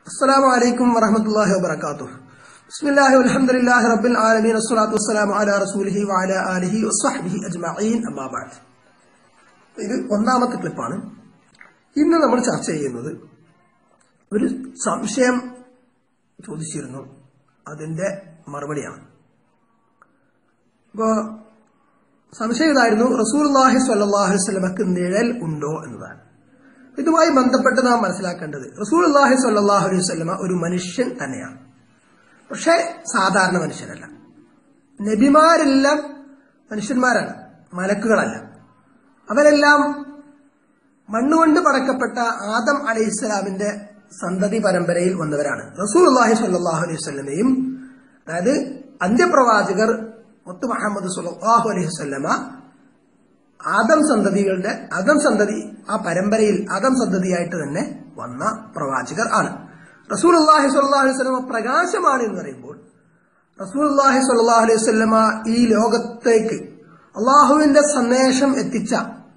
السلام عليكم ورحمة الله وبركاته بسم الله والحمد لله رب العالمين والصلاة والسلام على رسوله وعلى آله وصحبه أجمعين أما بعد ഇത് ഒന്നാമത്തെ ക്ലിപ്പാണ് ഇന്ന് നമ്മൾ ചർച്ച ചെയ്യുന്നത് ഒരു സംശയം ചോദിച്ചിരുന്നു അതിന്റെ മറുപടിയാണ് ഇപ്പോ സംശയം ഇതായിരുന്നു റസൂൽഹി സ്വല്ലാഹു വസ്ലമക്ക് നിഴൽ ഉണ്ടോ എന്നതാണ് ഇതുമായി ബന്ധപ്പെട്ട് നാം മനസ്സിലാക്കേണ്ടത് റസൂൽ അള്ളാഹി സ്വല്ലാഹു അലൈഹി സ്വലമ ഒരു മനുഷ്യൻ തന്നെയാണ് പക്ഷെ സാധാരണ മനുഷ്യരല്ല നബിമാരെല്ലാം മനുഷ്യന്മാരാണ് മലക്കുകളല്ല അവരെല്ലാം മണ്ണുകൊണ്ട് പടക്കപ്പെട്ട ആദം അലൈഹിസ്സലാമിന്റെ സന്തതി പരമ്പരയിൽ വന്നവരാണ് റസൂൽ അള്ളാഹി സ്വല്ലാഹു അലൈഹി സ്വലമയും അതായത് അന്ത്യപ്രവാചകർ മുത്തു മുഹമ്മദ് സുല്ലാഹു അലൈഹി സ്വല്ലമ ആദം സന്തതികളുടെ ആദം സന്തതി ആ പരമ്പരയിൽ ആദം സന്തതിയായിട്ട് തന്നെ വന്ന പ്രവാചകർ ആണ് റസൂൽ അള്ളാഹി സ്വല്ലാ അലൈഹി സ്വലമ പ്രകാശമാണ് എന്ന് പറയുമ്പോൾ റസൂൽ അള്ളാഹി സ്വല്ലാ അലൈഹി സ്വലമ ഈ ലോകത്തേക്ക് അള്ളാഹുവിന്റെ സന്ദേശം എത്തിച്ച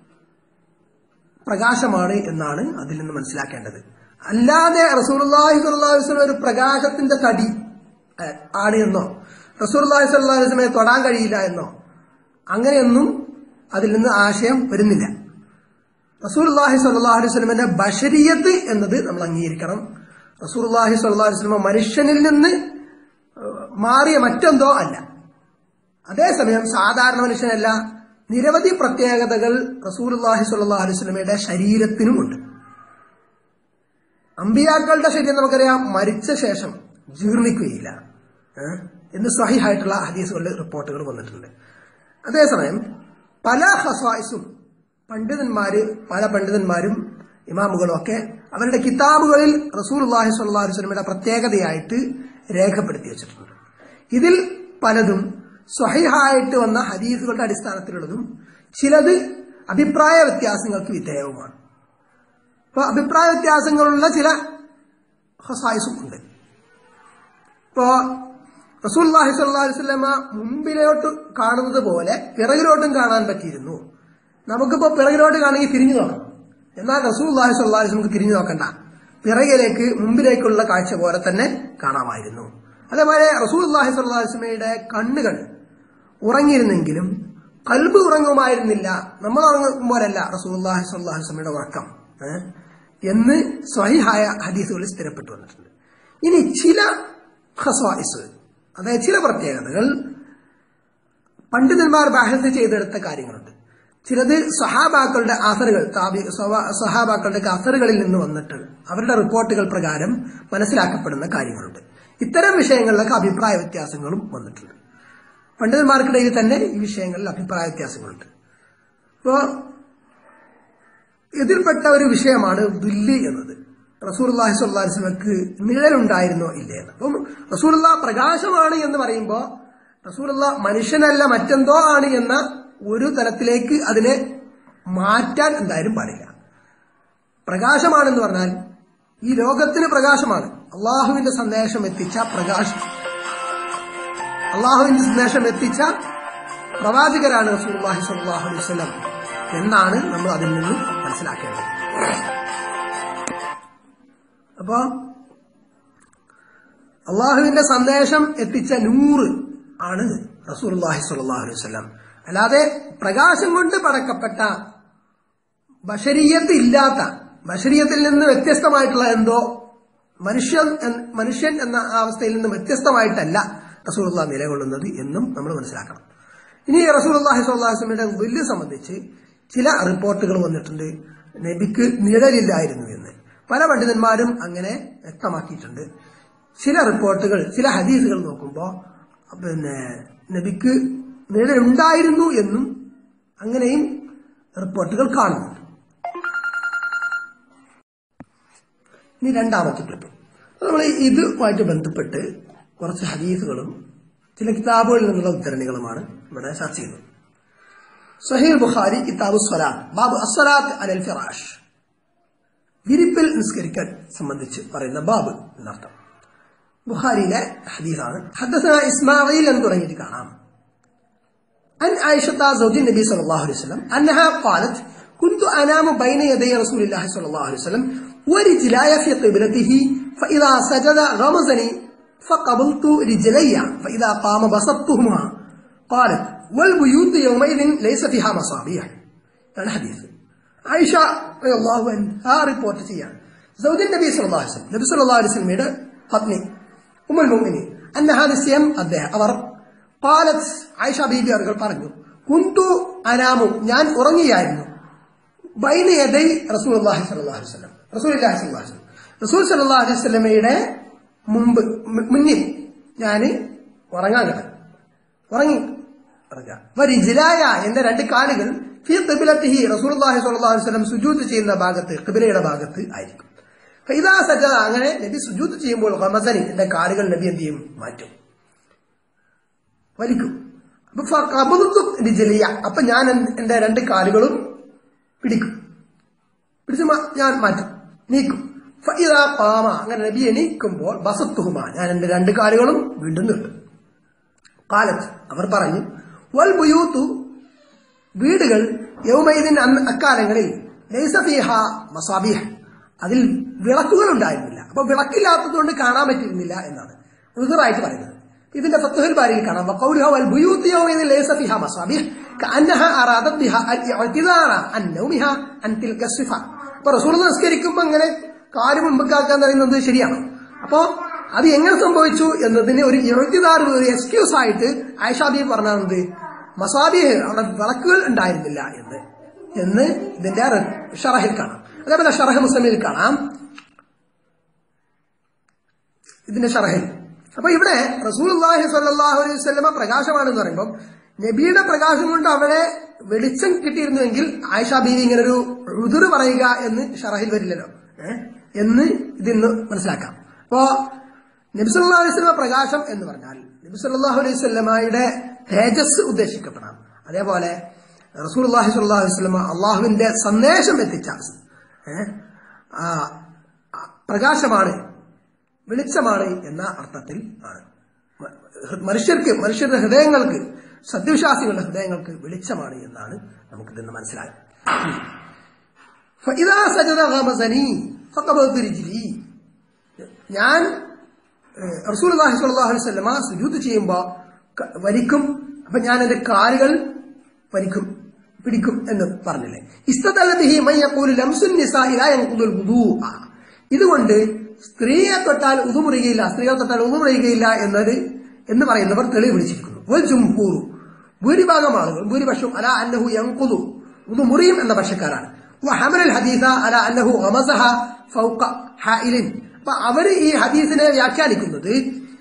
പ്രകാശമാണ് എന്നാണ് അതിൽ നിന്ന് മനസ്സിലാക്കേണ്ടത് അല്ലാതെ റസൂൽഹി സ്വല്ലാ അലൈഹി സ്വലം ഒരു പ്രകാശത്തിന്റെ തടി ആണ് എന്നോ റസൂൽ അള്ളാഹി സ്വല്ലാ അലൈഹി സ്വലമെ തൊടാൻ കഴിയില്ല എന്നോ അങ്ങനെയൊന്നും അതിൽ നിന്ന് ആശയം വരുന്നില്ല റസൂൽ അള്ളാഹി സ്വല്ലാ അലൈഹി സ്വലമിന്റെ ബഷരിയത്ത് എന്നത് നമ്മൾ അംഗീകരിക്കണം റസൂൽ അള്ളാഹി സ്വല്ലാ അലൈഹി സ്വലമ മനുഷ്യനിൽ നിന്ന് മാറിയ മറ്റെന്തോ അല്ല അതേസമയം സാധാരണ മനുഷ്യനല്ല നിരവധി പ്രത്യേകതകൾ റസൂൽ അള്ളാഹി സ്വല്ലാ അലൈഹി സ്വലമയുടെ ശരീരത്തിനുമുണ്ട് അമ്പിയാക്കളുടെ ശരീരം നമുക്കറിയാം മരിച്ച ശേഷം ജീർണിക്കുകയില്ല എന്ന് സഹിഹായിട്ടുള്ള ഹദീസുകളിൽ റിപ്പോർട്ടുകൾ വന്നിട്ടുണ്ട് അതേസമയം പല ഹസായിസും പണ്ഡിതന്മാര് പല പണ്ഡിതന്മാരും ഇമാമുകളും ഒക്കെ അവരുടെ കിതാബുകളിൽ റസൂൽ അള്ളാഹി സ്വല്ലാ വസ്ലമിയുടെ പ്രത്യേകതയായിട്ട് രേഖപ്പെടുത്തി വെച്ചിട്ടുണ്ട് ഇതിൽ പലതും സ്വഹിഹായിട്ട് വന്ന ഹദീസുകളുടെ അടിസ്ഥാനത്തിലുള്ളതും ചിലത് അഭിപ്രായ വ്യത്യാസങ്ങൾക്ക് വിധേയവുമാണ് ഇപ്പൊ അഭിപ്രായ വ്യത്യാസങ്ങളുള്ള ചില ഹസായിസും ഉണ്ട് ഇപ്പോ റസൂൽ അള്ളാഹി സ്വല്ലാ വസ്ലമ മുമ്പിലോട്ട് കാണുന്നത് പോലെ പിറകിലോട്ടും കാണാൻ പറ്റിയിരുന്നു നമുക്കിപ്പോ പിറകിലോട്ട് കാണുമെങ്കിൽ തിരിഞ്ഞു നോക്കണം എന്നാൽ റസൂൽ അള്ളാഹി സ്വല്ലാ നമുക്ക് തിരിഞ്ഞു നോക്കണ്ട പിറകിലേക്ക് മുമ്പിലേക്കുള്ള കാഴ്ച പോലെ തന്നെ കാണാമായിരുന്നു അതേപോലെ റസൂൽ അള്ളാഹി സ്വല്ലാ വസ്ലമയുടെ കണ്ണുകൾ ഉറങ്ങിയിരുന്നെങ്കിലും കൽബ് ഉറങ്ങുമായിരുന്നില്ല നമ്മൾ ഉറങ്ങുമ്പോലല്ല റസൂൽ അള്ളാഹി സ്വല്ലാ വസ്ലമയുടെ ഉറക്കം എന്ന് സ്വഹിഹായ ഹദീസുകളിൽ സ്ഥിരപ്പെട്ടു വന്നിട്ടുണ്ട് ഇനി ചില ഖസ്വായിസ് അതായത് ചില പ്രത്യേകതകൾ പണ്ഡിതന്മാർ ബാഹ്യത്ത് ചെയ്തെടുത്ത കാര്യങ്ങളുണ്ട് ചിലത് സഹാബാക്കളുടെ അസറുകൾ സഹാബാക്കളുടെ അസറുകളിൽ നിന്ന് വന്നിട്ട് അവരുടെ റിപ്പോർട്ടുകൾ പ്രകാരം മനസ്സിലാക്കപ്പെടുന്ന കാര്യങ്ങളുണ്ട് ഇത്തരം വിഷയങ്ങളിലൊക്കെ അഭിപ്രായ വ്യത്യാസങ്ങളും വന്നിട്ടുണ്ട് പണ്ഡിതന്മാർക്കിടയിൽ തന്നെ ഈ വിഷയങ്ങളിൽ അഭിപ്രായ വ്യത്യാസങ്ങളുണ്ട് ഇപ്പോ ഇതിൽപ്പെട്ട ഒരു വിഷയമാണ് ദുല്ല് എന്നത് റസൂർല്ലാഹി സ്വല്ലാസ്ലമക്ക് നിഴലുണ്ടായിരുന്നോ ഇല്ലേ എന്ന് അപ്പം റസൂലുള്ള പ്രകാശമാണ് എന്ന് പറയുമ്പോൾ റസൂലുള്ള മനുഷ്യനല്ല മറ്റെന്തോ ആണ് എന്ന ഒരു തലത്തിലേക്ക് അതിനെ മാറ്റാൻ എന്തായാലും പാടില്ല പ്രകാശമാണെന്ന് പറഞ്ഞാൽ ഈ ലോകത്തിന് പ്രകാശമാണ് അള്ളാഹുവിന്റെ സന്ദേശം എത്തിച്ച പ്രകാശം അള്ളാഹുവിന്റെ സന്ദേശം എത്തിച്ച പ്രവാചകരാണ് റസൂർല്ലാഹി സ്വല്ലാഹു അലൈഹി വസ്ലം എന്നാണ് നമ്മൾ അതിൽ നിന്നും മനസ്സിലാക്കേണ്ടത് അപ്പോ അള്ളാഹുവിന്റെ സന്ദേശം എത്തിച്ച നൂറ് ആണ് റസൂൽഹി സ്വല്ലാഹു അലൈഹി വസ്ലാം അല്ലാതെ പ്രകാശം കൊണ്ട് പടക്കപ്പെട്ട ബഷരീയത്ത് ഇല്ലാത്ത ബഷരീയത്തിൽ നിന്ന് വ്യത്യസ്തമായിട്ടുള്ള എന്തോ മനുഷ്യൻ മനുഷ്യൻ എന്ന അവസ്ഥയിൽ നിന്ന് വ്യത്യസ്തമായിട്ടല്ല റസൂൽ നിലകൊള്ളുന്നത് എന്നും നമ്മൾ മനസ്സിലാക്കണം ഇനി റസൂൽ അള്ളാഹി സ്വല്ലാസ്ലമിയുടെ വലിയ സംബന്ധിച്ച് ചില റിപ്പോർട്ടുകൾ വന്നിട്ടുണ്ട് നബിക്ക് നിഴലില്ലായിരുന്നു എന്ന് പല പണ്ഡിതന്മാരും അങ്ങനെ വ്യക്തമാക്കിയിട്ടുണ്ട് ചില റിപ്പോർട്ടുകൾ ചില ഹദീസുകൾ നോക്കുമ്പോൾ പിന്നെ നബിക്ക് നിഴലുണ്ടായിരുന്നു എന്നും അങ്ങനെയും റിപ്പോർട്ടുകൾ കാണുന്നുണ്ട് ഇനി രണ്ടാമത്തെ ക്ലിപ്പ് നമ്മൾ ഇതുമായിട്ട് ബന്ധപ്പെട്ട് കുറച്ച് ഹദീസുകളും ചില കിതാബുകളിൽ നിന്നുള്ള ഉദ്ധരണികളുമാണ് ഇവിടെ ചർച്ച ചെയ്യുന്നത് സഹീൽ ബുഖാരി കിതാബ് സ്വലാത്ത് ബാബു അസ്വലാത്ത് അലൽ ഫിറാഷ് വിരിപ്പിൽ നിസ്കരിക്കൽ സംബന്ധിച്ച് പറയുന്ന ബാബ് എന്നർത്ഥം ബുഖാരിയിലെ ഹദീസാണ് ഹദ്ദസന ഇസ്മായിൽ എന്ന് തുടങ്ങിയിട്ട് കാണാം عن عائشة زوج النبي صلى الله عليه وسلم أنها قالت كنت أنام بين يدي رسول الله صلى الله عليه وسلم ورجلاي في قبلته فإذا سجد غمزني فقبلت رجلي فإذا قام بسطتهما قالت والبيوت يومئذ ليس فيها مصابيح هذا حديث عائشة رضي الله عنها റിപ്പോർട്ട് ചെയ്യാണ് സൗദി നബി സല്ലല്ലാഹു അലൈഹി വസല്ലം നബി സല്ലല്ലാഹു അലൈഹി വസല്ലമയുടെ പത്നി ഉമ്മുൽ മുഅ്മിനീൻ അന്നഹാ നിശ്ചയം അദ്ദേഹം അവർ ഖാലത്ത് ആയിഷ ബീബി അവർ പറഞ്ഞു കുന്തു അനാമു ഞാൻ ഉറങ്ങിയായിരുന്നു ബൈന യദൈ റസൂലുള്ളാഹി സ്വല്ലല്ലാഹു അലൈഹി വസല്ലം റസൂലുള്ളാഹി സ്വല്ലല്ലാഹു അലൈഹി വസല്ലം റസൂൽ സല്ലല്ലാഹു അലൈഹി വസല്ലമയുടെ മുമ്പ് മു- മുന്നിൽ ഞാൻ ഉറങ്ങാൻ കിടക്കും ഉറങ്ങി ഉറങ്ങാം വരിജിലായ എന്റെ രണ്ട് കാലുകൾ ഫി ഖിബ്ലത്തിഹി റസൂലുള്ളാഹി സ്വല്ലല്ലാഹു അലൈഹി വസല്ലം സുജൂദ് ചെയ്യുന്ന ഭാഗത്ത് ഖിബ്ലയുടെ ഭാഗത്ത് ആയിരിക്കും ഫൈദാ സജദ അങ്ങനെ നബി സുജൂദ് ചെയ്യുമ്പോൾ ഖമസനി എന്റെ കാലുകൾ നബി എന്ത് ചെയ്യും മാറ്റും വലിക്കും അപ്പൊ ഫ- ഖബദ്തു റിജ്ലിയ. അപ്പൊ ഞാൻ എൻ- എന്റെ രണ്ട് കാലുകളും പിടിക്കും പിടിച്ച് മാ- ഞാൻ മാറ്റും നീക്കും ഫഇദാ ഖാമ അങ്ങനെ നബി എണീക്കുമ്പോൾ ബസത്തുഹുമ ഞാൻ എന്റെ രണ്ട് കാലുകളും വീണ്ടും നീട്ടും കാലത്ത് അവർ പറഞ്ഞു വൽ ബുയൂത്തു വീടുകൾ യൗമൈദിൻ അന്ന് അക്കാലങ്ങളിൽ ലൈസ ഫീഹ മസാബിഹ് അതിൽ വിളക്കുകൾ ഉണ്ടായിരുന്നില്ല അപ്പൊ വിളക്കില്ലാത്തതുകൊണ്ട് കാണാൻ പറ്റിയിരുന്നില്ല എന്നാണ് ഉദറായിട്ട് പറയുന്നത് ഇതിന്റെ ഫത്തുഹൽ ബാരിയിൽ കാണാം വഖൗലുഹ വൽ ബുയൂത്ത് യൗമൈദിൻ ലൈസ ഫീഹ മസാബിഹ് കഅന്നഹ അറാദത് ബിഹ അൽ-ഇഅ്തിദാറ അൻ നൗമിഹ അൻ തിൽക സിഫ അപ്പൊ റസൂൽ നിസ്കരിക്കുമ്പോൾ അങ്ങനെ കാല് മുമ്പക്കാക്കാൻ പറയുന്നത് ശരിയാണ് അപ്പോ അത് എങ്ങനെ സംഭവിച്ചു എന്നതിന് ഒരു ഇഴത്തിദാർ ഒരു എക്സ്ക്യൂസ് ആയിട്ട് ആയിഷാബി പറഞ്ഞത് മസാബിഹ് അവിടെ വിളക്കുകൾ ഉണ്ടായിരുന്നില്ല എന്ന് എന്ന് ഇതിന്റെ റെ- ഷറഹിൽ കാണാം അതേപോലെ ഷറഹ് മുസ്ലിമിൽ കാണാം ഇതിന്റെ ഷറഹിൽ അപ്പൊ ഇവിടെ റസൂൽഹി സ്വല്ലല്ലാഹു അലൈഹി വസല്ലമ പ്രകാശമാണെന്ന് പറയുമ്പോൾ നബിയുടെ പ്രകാശം കൊണ്ട് അവിടെ വെളിച്ചം കിട്ടിയിരുന്നുവെങ്കിൽ ആയിഷ ബീവി ഇങ്ങനെ ഒരു ഉതിർ പറയുക എന്ന് ഷറഹിൽ വരില്ലല്ലോ ഏഹ് എന്ന് ഇതിന്ന് മനസ്സിലാക്കാം അപ്പോ നബി സല്ലല്ലാഹു അലൈഹി വസല്ലമ പ്രകാശം എന്ന് പറഞ്ഞാൽ നബി സല്ലല്ലാഹു അലൈഹി വസല്ലമയുടെ തേജസ് ഉദ്ദേശിക്കപ്പെടാം അതേപോലെ റസൂലുള്ളാഹി സ്വല്ലല്ലാഹു അലൈഹി വസല്ലമ അള്ളാഹുവിന്റെ സന്ദേശം എത്തിച്ച ഏഹ് ആ ആ പ്രകാശമാണ് വെളിച്ചമാണ് എന്ന അർത്ഥത്തിൽ ആണ് മ- മനുഷ്യർക്ക് മനുഷ്യരുടെ ഹൃദയങ്ങൾക്ക് സത്യവിശ്വാസികളുടെ ഹൃദയങ്ങൾക്ക് വെളിച്ചമാണ് എന്നാണ് നമുക്കിതെന്ന് മനസ്സിലാകും فإذا سجد غمزني فقبضت رجلي ഞാൻ റസൂലുള്ളാഹി സ്വല്ലല്ലാഹു അലൈഹി വസല്ലമ സുജൂദ് ചെയ്യുമ്പോൾ ക- വരിക്കും അപ്പൊ ഞാൻ എന്റെ കാലുകൾ വരിക്കും പിടിക്കും എന്ന് പറഞ്ഞില്ലേ ഇസ്തദല്ല ബിഹി മൻ യഖൂലു ലംസുൻ നിസാഇ ലാ യൻഖുദുൽ വുദൂഅ ഇതുകൊണ്ട് സ്ത്രീയെ തൊട്ടാൽ ഉതുമുറിയുകയില്ല സ്ത്രീകളെ തൊട്ടാൽ ഉതുമുറിയുകയില്ല എന്നത് എന്ന് പറയുന്നവർ തെളിവ് വിളിച്ചിരിക്കുന്നു വൽ ജുംഹൂർ ഭൂരിഭാഗം ആളുകൾ ഭൂരിപക്ഷവും അല അന്നഹു യൻഖുദു ഉതുമുറിയും എന്ന പക്ഷക്കാരാണ് വഹമൽ ഹദീസ അല അന്നഹു ഗമസഹ ഫൗക ഹായിലിൻ അപ്പൊ അവര് ഈ ഹദീസിനെ വ്യാഖ്യാനിക്കുന്നത്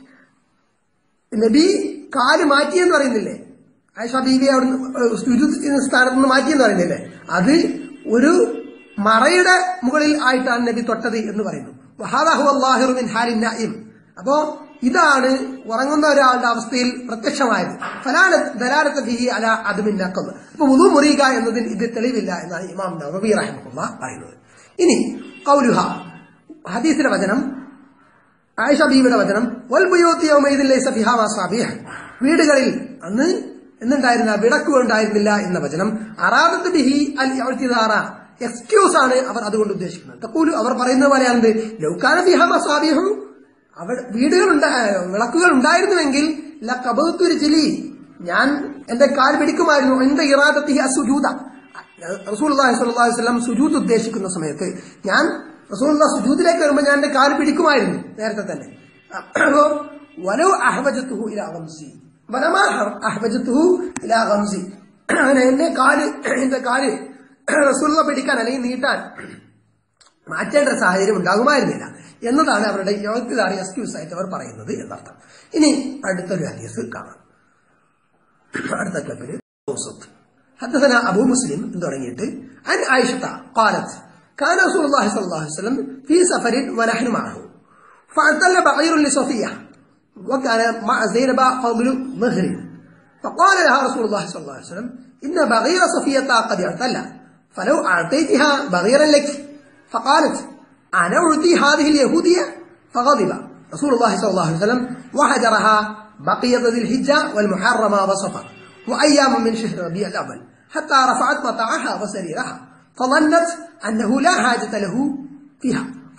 നബി കാല് മാറ്റിയെന്ന് പറയുന്നില്ലേ ആയിഷ ബീവി അവിടുന്ന് ഏഹ് സുജൂദ് ചെയ്യുന്ന സ്ഥാനത്ത് നിന്ന് മാറ്റിയെന്ന് പറയുന്നില്ലേ അത് ഒരു മറയുടെ മുകളിൽ ആയിട്ടാണ് നബി തൊട്ടത് എന്ന് പറയുന്നു വഹാദാഹു അല്ലാഹിറു മിൻ ഹാലിൻ നഈം അപ്പോ ഇതാണ് ഉറങ്ങുന്ന ഒരാളുടെ അവസ്ഥയിൽ പ്രത്യക്ഷമായത് ഫലാല ദലാലത്ത് ഫിഹി അല അദ്മിൻ നഖദ് അപ്പൊ വുദു മുറിയുക എന്നതിന് ഇത് തെളിവില്ല എന്നാണ് ഇമാം നവവി റഹിമഹുള്ള പറയുന്നത് ഇനി ഖൗലുഹ ഹദീസിലെ വചനം ആയിഷ ബീവിയുടെ വചനം വൽ ബുയൂത്തി യൗമൈദിൻ ലൈസ ഫിഹാ മസാബിഹ് വീടുകളിൽ അന്ന് എന്നുണ്ടായിരുന്ന വിളക്കുകൾ ഉണ്ടായിരുന്നില്ല എന്ന വചനം അറാദത്ത് ബിഹി അൽ ഇഅ്തിദാറ എക്സ്ക്യൂസ് ആണ് അവർ അതുകൊണ്ട് ഉദ്ദേശിക്കുന്നത് തക്കൂലു അവർ പറയുന്നത് പോലെയാണെന്ത് ലൗകാന ഫിഹാ മസാബിഹു അവിടെ വീടുകൾ ഉണ്ടാ വിളക്കുകൾ ഉണ്ടായിരുന്നുവെങ്കിൽ ലഖബത്തു രിജ്ലി ഞാൻ എന്റെ കാൽ പിടിക്കുമായിരുന്നു എന്റെ ഇറാദത്തി അസുജൂദ റസൂലുള്ളാഹി സ്വല്ലല്ലാഹു അലൈഹി വസല്ലം സുജൂദ് ഉദ്ദേശിക്കുന്ന സമയത്ത് ഞാൻ റസൂലുള്ള സുജൂദിലേക്ക് വരുമ്പോൾ ഞാൻ എന്റെ കാൽ പിടിക്കുമായിരുന്നു നേരത്തെ തന്നെ അപ്പോ വലോ അഹ്വജത്തുഹു ഇലാ ഗംസി വലമാ അഹ്വജത്തുഹു ഇലാ ഗംസി അങ്ങനെ എന്നെ കാല് എന്റെ കാല് റസൂലുള്ള പിടിക്കാൻ അല്ലെങ്കിൽ നീട്ടാൻ മാറ്റേണ്ട ഒരു സാഹചര്യം ഉണ്ടാകുമായിരുന്നില്ല എന്നതാണ് അവരുടെ യോഗ്യതാറി എക്സ്ക്യൂസ് ആയിട്ട് അവർ പറയുന്നത് എന്നർത്ഥം ഇനി അടുത്തൊരു ഹദീസ് കാണാം അടുത്ത ക്ലബില് حدثنا أبو مسلم തുടങ്ങിയിട്ട് عن عائشة قالت كان رسول الله صلى الله عليه وسلم في سفر ونحن معه فاعتل بعير لصفية وكان مع زينب فضل مهر فقال لها رسول الله صلى الله عليه وسلم إن بغير صفية قد اعتل فلو أعطيتها بغيرا لك فقالت أنا أعطي هذه اليهودية فغضب رسول الله صلى الله عليه وسلم وهجرها بقي ذي الحجة والمحرم وصفر وأيام من شهر ربيع الأول حتى رفعت متاعها وسريرها فظنت أنه لا حاجة له فيها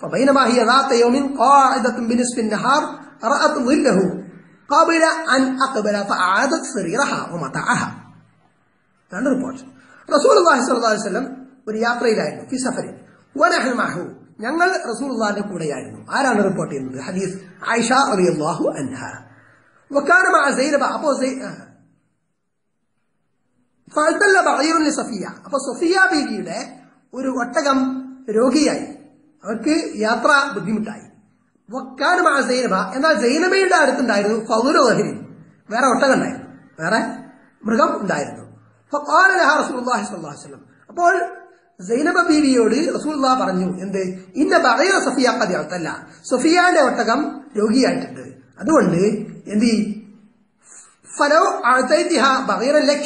فبينما هي ذات يوم قاعدة بنصف النهار رأت ظله قبل أن أقبل فأعادت سريرها ومتاعها രണ്ട് റിപ്പോർട്ട് റസൂൽ അള്ളാഹി സ്വല്ലല്ലാഹു അലൈഹി വസല്ലം ഒരു യാത്രയിലായിരുന്നു ഫി സഫരിൻ വനഹ്നു മഅഹു ഞങ്ങൾ റസൂൽ അള്ളാഹിന്റെ കൂടെയായിരുന്നു ആരാണ് റിപ്പോർട്ട് ചെയ്യുന്നത് ഹദീസ് ആയിഷ റളിയല്ലാഹു അൻഹ വക്കാന മഅ സൈനബ അപ്പോ സൈ- ആ. ഫഅൽതല്ല ബഈറുൻ ലിസഫിയ അപ്പൊ സഫിയ ബീവിയുടെ ഒരു ഒട്ടകം രോഗിയായി അവർക്ക് യാത്ര ബുദ്ധിമുട്ടായി വക്കാന മഅ സൈനബ എന്നാൽ സൈനബയുടെ അടുത്തുണ്ടായിരുന്നു ഫൗലു വഹിരി വേറെ ഒട്ടകം ഉണ്ടായിരുന്നു വേറെ മൃഗം ഉണ്ടായിരുന്നു ഫഖാല ലഹാ റസൂലുള്ളാഹി സ്വല്ലല്ലാഹു അലൈഹി വസല്ലം അപ്പോൾ സൈനബ ബീവിയോട് റസൂലുള്ളാഹ് പറഞ്ഞു എന്ത് ഇന്ന ബഗീറ സഫിയ ഖദി അത്തല്ല സഫിയാന്റെ ഒട്ടകം രോഗിയായിട്ടുണ്ട് അതുകൊണ്ട് എന്ത് ചെയ്യ്? ഫലോ അഅതൈതിഹ ബഗീറൻ ലക്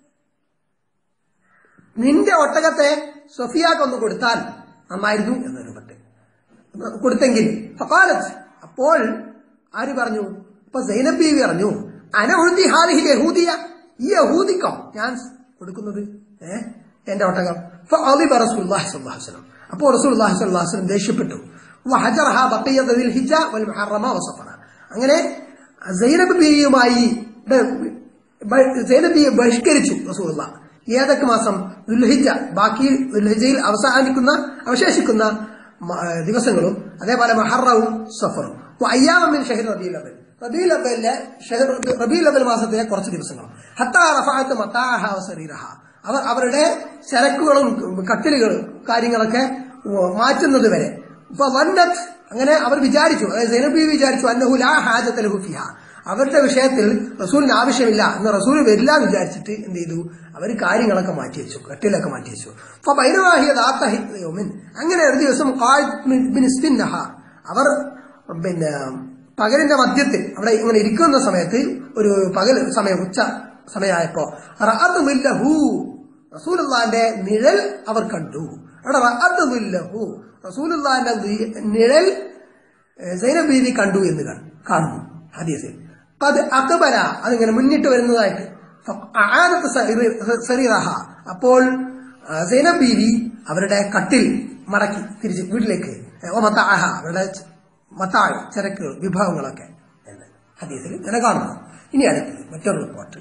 നിന്റെ ഒട്ടകത്തെ സഫിയാക്കൊന്ന് കൊടുത്താൽ നന്നായിരുന്നു എന്നൊരു പട്ട് കൊടുത്തെങ്കിൽ ഫഖാലത്ത് അപ്പോൾ ആര് പറഞ്ഞു അപ്പൊ സൈനബ് ബീവി പറഞ്ഞു അനഹുദി ഹാദിഹി യഹൂദിയ ഈ യഹൂദിക്കോ ഞാൻ കൊടുക്കുന്നത് ഏ എന്റെ ഒട്ടകം ഫഅളിബ റസൂലുള്ളാഹി സ്വല്ലല്ലാഹു അലൈഹി വസല്ലം അപ്പോൾ റസൂലുള്ളാഹി സ്വല്ലല്ലാഹു അലൈഹി വസല്ലം ദേഷ്യപ്പെട്ടു വഹജറഹ ബഖിയത ദിൽ ഹിജ്ജ വൽ മുഹറമ വസഫറ അങ്ങനെ സൈനബ് ബീവിയുമായി ബ- ബ- സൈനബ് ബീവി ബഹിഷ്കരിച്ചു റസൂലുള്ള ഏതൊക്കെ മാസം ദുൽഹിജ ബാക്കി ദുൽഹിജയിൽ അവസാനിക്കുന്ന അവശേഷിക്കുന്ന മ- ദിവസങ്ങളും അതേപോലെ മഹറവും സഫറും അയ്യാമിൻ ഷഹർ റബീൽ അവൽ റബീൽ അവലിലെ ഷഹർ റബീൽ അവൽ മാസത്തിലെ കുറച്ച് ദിവസങ്ങളും ഹത്താ റഫാത്ത് മത്താഹ വസരീറഹ അവർ അവരുടെ ചരക്കുകളും കട്ടിലുകളും കാര്യങ്ങളൊക്കെ മാറ്റുന്നത് വരെ ഇപ്പൊ വന്നത് അങ്ങനെ അവർ വിചാരിച്ചു അതായത് സൈനബി വിചാരിച്ചു അന്നഹു ലാ ഹാജത്ത് ലഹു ഫിഹ അവരുടെ വിഷയത്തിൽ റസൂലിന് ആവശ്യമില്ല എന്ന് റസൂൽ വരില്ല എന്ന് വിചാരിച്ചിട്ട് എന്ത് ചെയ്തു അവർ കാര്യങ്ങളൊക്കെ മാറ്റി വെച്ചു കട്ടിലൊക്കെ മാറ്റി വെച്ചു അപ്പൊ ബൈനവാഹിയ ദാത്തഹിൻ അങ്ങനെ ഒരു ദിവസം ഖായിദ് ബിൻ ഇസ്തിൻ നഹാർ അവർ പിന്നെ പകലിന്റെ മധ്യത്തിൽ അവിടെ ഇങ്ങനെ ഇരിക്കുന്ന സമയത്ത് ഒരു പകൽ സമയം ഉച്ച സമയമായപ്പോ റഅത്ത് മില്ലഹു റസൂലുള്ളാന്റെ നിഴൽ അവർ കണ്ടു അവിടെ റഅത്ത് മില്ലഹു റസൂലുള്ളാന്റെ നി- നിഴൽ ഏഹ്, സൈനബ് ബീവി കണ്ടു എന്ന് കാണ- കാണുന്നു ഹദീസിൽ അത് അക്ബല അതിങ്ങനെ മുന്നിട്ട് വരുന്നതായിട്ട് ഫഅആദത്ത് സരീ- സരീറഹ അപ്പോൾ ആ, സൈനബ് ബീവി അവരുടെ കട്ടിൽ മടക്കി തിരിച്ച് വീട്ടിലേക്ക് ഏഹ്, ഓ മത്താഹ അവരുടെ ച- മത്താഴ് ചരക്കുകൾ വിഭവങ്ങളൊക്കെ എന്ന് ഹദീസിൽ ഇങ്ങനെ കാണുന്നു ഇനി അടുത്തത് മറ്റൊരു റിപ്പോർട്ട്